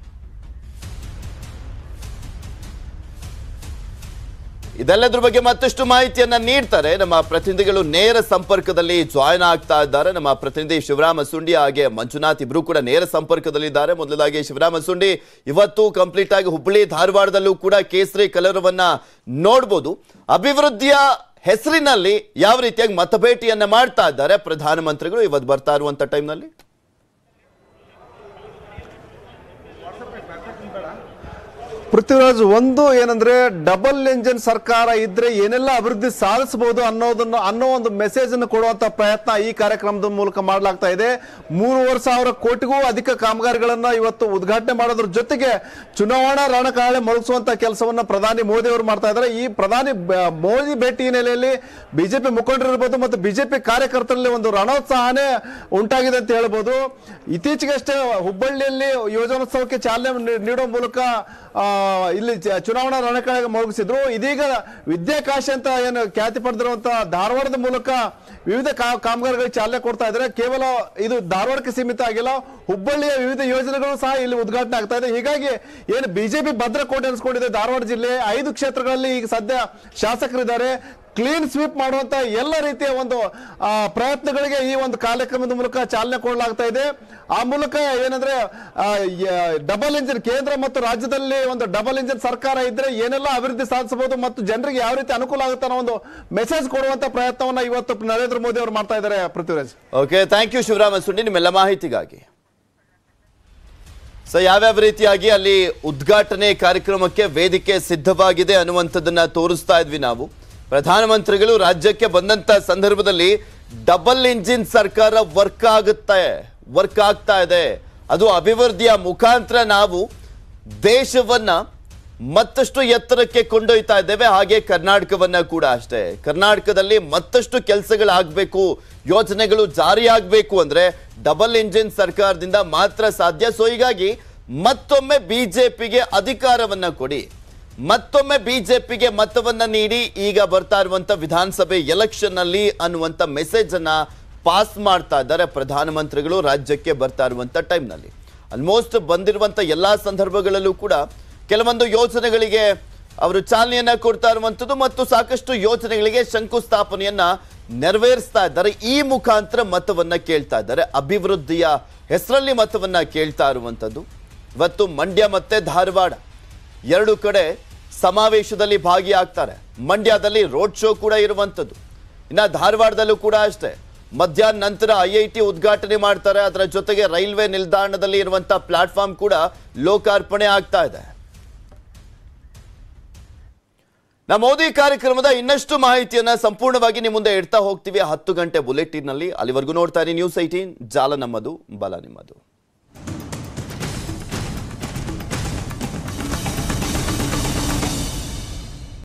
ಇದೆಲ್ಲದ್ರ ಬಗ್ಗೆ ಮತ್ತಷ್ಟು ಮಾಹಿತಿಯನ್ನ ನೀಡ್ತಾರೆ ನಮ್ಮ ಪ್ರತಿನಿಧಿಗಳು ನೇರ ಸಂಪರ್ಕದಲ್ಲಿ ಜಾಯ್ನ್ ಆಗ್ತಾ ಇದ್ದಾರೆ ನಮ್ಮ ಪ್ರತಿನಿಧಿ ಶಿವರಾಮ ಸುಂಡಿ ಹಾಗೆ ಮಂಜುನಾಥ್ ಇಬ್ರು ಕೂಡ ನೇರ ಸಂಪರ್ಕದಲ್ಲಿದ್ದಾರೆ ಮೊದಲಾಗಿ ಶಿವರಾಮ ಸುಂಡಿ ಇವತ್ತು ಕಂಪ್ಲೀಟ್ ಆಗಿ ಹುಬ್ಬಳ್ಳಿ ಧಾರವಾಡದಲ್ಲೂ ಕೂಡ ಕೇಸರಿ ಕಲರವನ್ನ ನೋಡ್ಬೋದು ಅಭಿವೃದ್ಧಿಯ ಹೆಸರಿನಲ್ಲಿ ಯಾವ ರೀತಿಯಾಗಿ ಮತಭೇಟಿಯನ್ನ ಮಾಡ್ತಾ ಇದ್ದಾರೆ ಪ್ರಧಾನಮಂತ್ರಿಗಳು ಇವತ್ತು ಬರ್ತಾ ಇರುವಂತ ಟೈಮ್ನಲ್ಲಿ ಪೃಥ್ವಿರಾಜ್ ಒಂದು ಏನಂದ್ರೆ ಡಬಲ್ ಇಂಜಿನ್ ಸರ್ಕಾರ ಇದ್ರೆ ಏನೆಲ್ಲ ಅಭಿವೃದ್ಧಿ ಸಾಧಿಸಬಹುದು ಅನ್ನೋದನ್ನ ಅನ್ನೋ ಒಂದು ಮೆಸೇಜ್ ಅನ್ನು ಕೊಡುವಂತ ಪ್ರಯತ್ನ ಈ ಕಾರ್ಯಕ್ರಮದ ಮೂಲಕ ಮಾಡಲಾಗ್ತಾ ಇದೆ ಮೂರುವರೆ ಸಾವಿರ ಕೋಟಿಗೂ ಅಧಿಕ ಕಾಮಗಾರಿಗಳನ್ನ ಇವತ್ತು ಉದ್ಘಾಟನೆ ಮಾಡೋದ್ರ ಜೊತೆಗೆ ಚುನಾವಣಾ ರಣಕಾಳೆ ಮೊಳಗಿಸುವಂತ ಕೆಲಸವನ್ನ ಪ್ರಧಾನಿ ಮೋದಿ ಅವರು ಮಾಡ್ತಾ ಇದ್ದಾರೆ ಈ ಪ್ರಧಾನಿ ಬ- ಮೋದಿ ಭೇಟಿ ಹಿನ್ನೆಲೆಯಲ್ಲಿ ಬಿಜೆಪಿ ಮುಖಂಡರಿರ್ಬೋದು ಮತ್ತು ಬಿಜೆಪಿ ಕಾರ್ಯಕರ್ತರಲ್ಲಿ ಒಂದು ರಣೋತ್ಸಾಹನೇ ಉಂಟಾಗಿದೆ ಅಂತ ಹೇಳ್ಬೋದು ಇತ್ತೀಚೆಗಷ್ಟೇ ಹುಬ್ಬಳ್ಳಿಯಲ್ಲಿ ಯೋಜನೋತ್ಸವಕ್ಕೆ ಚಾಲನೆ ನೀ- ನೀಡುವ ಮೂಲಕ ಆ, ಇಲ್ಲಿ ಚ- ಚುನಾವಣಾ ರಣಕಳೆಗೆ ಮೊಳಗಿಸಿದ್ರು ಇದೀಗ ವಿದ್ಯಾಕಾಶಿ ಅಂತ ಏನು ಖ್ಯಾತಿ ಪಡೆದಿರುವಂತ ಧಾರವಾಡದ ಮೂಲಕ ವಿವಿಧ ಕಾ- ಕಾಮಗಾರಿಗಳಿಗೆ ಚಾಲನೆ ಕೊಡ್ತಾ ಇದ್ದಾರೆ ಕೇವಲ ಇದು ಧಾರವಾಡಕ್ಕೆ ಸೀಮಿತ ಆಗಿಲ್ಲ ಹುಬ್ಬಳ್ಳಿಯ ವಿವಿಧ ಯೋಜನೆಗಳು ಸಹ ಇಲ್ಲಿ ಉದ್ಘಾಟನೆ ಆಗ್ತಾ ಇದೆ ಹೀಗಾಗಿ ಏನು ಬಿಜೆಪಿ ಭದ್ರಕೋಟೆ ಅನಿಸ್ಕೊಂಡಿದೆ ಧಾರವಾಡ ಜಿಲ್ಲೆ ಐದು ಕ್ಷೇತ್ರಗಳಲ್ಲಿ ಈಗ ಸದ್ಯ ಶಾಸಕರಿದ್ದಾರೆ ಕ್ಲೀನ್ ಸ್ವೀಪ್ ಮಾಡುವಂತ ಎಲ್ಲ ರೀತಿಯ ಒಂದು ಆ, ಪ್ರಯತ್ನಗಳಿಗೆ ಈ ಒಂದು ಕಾರ್ಯಕ್ರಮದ ಮೂಲಕ ಚಾಲನೆ ಕೊಡಲಾಗ್ತಾ ಇದೆ ಆ ಮೂಲಕ ಏನಂದ್ರೆ ಡಬಲ್ ಇಂಜಿನ್ ಕೇಂದ್ರ ಮತ್ತು ರಾಜ್ಯದಲ್ಲಿ ಒಂದು ಡಬಲ್ ಇಂಜಿನ್ ಸರ್ಕಾರ ಇದ್ರೆ ಏನೆಲ್ಲ ಅಭಿವೃದ್ಧಿ ಸಾಧಿಸಬಹುದು ಮತ್ತು ಜನರಿಗೆ ಯಾವ ರೀತಿ ಅನುಕೂಲ ಆಗುತ್ತೆ ಅನ್ನೋ ಒಂದು ಮೆಸೇಜ್ ಕೊಡುವಂತ ಪ್ರಯತ್ನವನ್ನ ಇವತ್ತು ನರೇಂದ್ರ ಮೋದಿ ಅವರು ಮಾಡ್ತಾ ಇದ್ದಾರೆ Prithviraj okay thank you Shivarama Sundi ನಿಮ್ಮೆಲ್ಲ ಮಾಹಿತಿಗಾಗಿ ಸೊ ಯಾವ್ಯಾವ ರೀತಿಯಾಗಿ ಅಲ್ಲಿ ಉದ್ಘಾಟನೆ ಕಾರ್ಯಕ್ರಮಕ್ಕೆ ವೇದಿಕೆ ಸಿದ್ಧವಾಗಿದೆ ಅನ್ನುವಂಥದ್ದನ್ನ ತೋರಿಸ್ತಾ ಇದ್ವಿ ನಾವು ಪ್ರಧಾನಮಂತ್ರಿಗಳು ರಾಜ್ಯಕ್ಕೆ ಬಂದಂತ ಸಂದರ್ಭದಲ್ಲಿ ಡಬಲ್ ಇಂಜಿನ್ ಸರ್ಕಾರ ವರ್ಕ್ ಆಗುತ್ತೆ ವರ್ಕ್ ಆಗ್ತಾ ಇದೆ ಅದು ಅಭಿವೃದ್ಧಿಯ ಮುಖಾಂತರ ನಾವು ದೇಶವನ್ನ ಮತ್ತಷ್ಟು ಎತ್ತರಕ್ಕೆ ಕೊಂಡೊಯ್ತಾ ಇದ್ದೇವೆ ಹಾಗೆ ಕರ್ನಾಟಕವನ್ನ ಕೂಡ ಅಷ್ಟೇ ಕರ್ನಾಟಕದಲ್ಲಿ ಮತ್ತಷ್ಟು ಕೆಲಸಗಳಾಗಬೇಕು ಯೋಜನೆಗಳು ಜಾರಿಯಾಗಬೇಕು ಅಂದ್ರೆ ಡಬಲ್ ಇಂಜಿನ್ ಸರ್ಕಾರದಿಂದ ಮಾತ್ರ ಸಾಧ್ಯ ಸೊ ಹೀಗಾಗಿ ಮತ್ತೊಮ್ಮೆ ಬಿಜೆಪಿಗೆ ಅಧಿಕಾರವನ್ನ ಕೊಡಿ ಮತ್ತೊಮ್ಮೆ ಬಿಜೆಪಿಗೆ ಮತವನ್ನ ನೀಡಿ ಈಗ ಬರ್ತಾ ಇರುವಂತ ವಿಧಾನಸಭೆ ಎಲೆಕ್ಷನ್ ನಲ್ಲಿ ಅನ್ನುವಂತ ಮೆಸೇಜ್ ಅನ್ನ ಪಾಸ್ ಮಾಡ್ತಾ ಇದ್ದಾರೆ ಪ್ರಧಾನಮಂತ್ರಿಗಳು ರಾಜ್ಯಕ್ಕೆ ಬರ್ತಾ ಇರುವಂತ ಟೈಮ್ನಲ್ಲಿ ಆಲ್ಮೋಸ್ಟ್ ಬಂದಿರುವಂತ ಎಲ್ಲಾ ಸಂದರ್ಭಗಳಲ್ಲೂ ಕೂಡ ಕೆಲವೊಂದು ಯೋಜನೆಗಳಿಗೆ ಅವರು ಚಾಲನೆಯನ್ನ ಕೊಡ್ತಾ ಇರುವಂತದ್ದು ಮತ್ತು ಸಾಕಷ್ಟು ಯೋಜನೆಗಳಿಗೆ ಶಂಕುಸ್ಥಾಪನೆಯನ್ನ ನೆರವೇರಿಸ್ತಾ ಇದ್ದಾರೆ ಈ ಮುಖಾಂತರ ಮತವನ್ನ ಕೇಳ್ತಾ ಇದ್ದಾರೆ ಅಭಿವೃದ್ಧಿಯ ಹೆಸರಲ್ಲಿ ಮತವನ್ನ ಕೇಳ್ತಾ ಇರುವಂತದ್ದು ಇವತ್ತು ಮಂಡ್ಯ ಮತ್ತೆ ಧಾರವಾಡ ಎರಡು ಕಡೆ ಸಮಾವೇಶದಲ್ಲಿ ಭಾಗಿಯಾಗ್ತಾರೆ ಮಂಡ್ಯದಲ್ಲಿ ರೋಡ್ ಶೋ ಕೂಡ ಇರುವಂಥದ್ದು ಇನ್ನ ಧಾರವಾಡದಲ್ಲೂ ಕೂಡ ಅಷ್ಟೇ ಮಧ್ಯಾಹ್ನ ನಂತರ ಐ ಐ ಟಿ ಉದ್ಘಾಟನೆ ಮಾಡ್ತಾರೆ ಅದರ ಜೊತೆಗೆ ರೈಲ್ವೆ ನಿಲ್ದಾಣದಲ್ಲಿ ಇರುವಂತಹ ಪ್ಲಾಟ್ಫಾರ್ಮ್ ಕೂಡ ಲೋಕಾರ್ಪಣೆ ಆಗ್ತಾ ಇದೆ ನಮ್ಮ ಮೋದಿ ಕಾರ್ಯಕ್ರಮದ ಇನ್ನಷ್ಟು ಮಾಹಿತಿಯನ್ನ ಸಂಪೂರ್ಣವಾಗಿ ನಿಮ್ಮ ಮುಂದೆ ಇಡ್ತಾ ಹೋಗ್ತೀವಿ ಹತ್ತು ಗಂಟೆ ಬುಲೆಟಿನ್ ನಲ್ಲಿ ಅಲ್ಲಿವರೆಗೂ ನೋಡ್ತಾ ಇರಿ ನ್ಯೂಸ್ ಐಟೀನ್ ಜಾಲ ನಮ್ಮದು ಬಲ ನಿಮ್ಮದು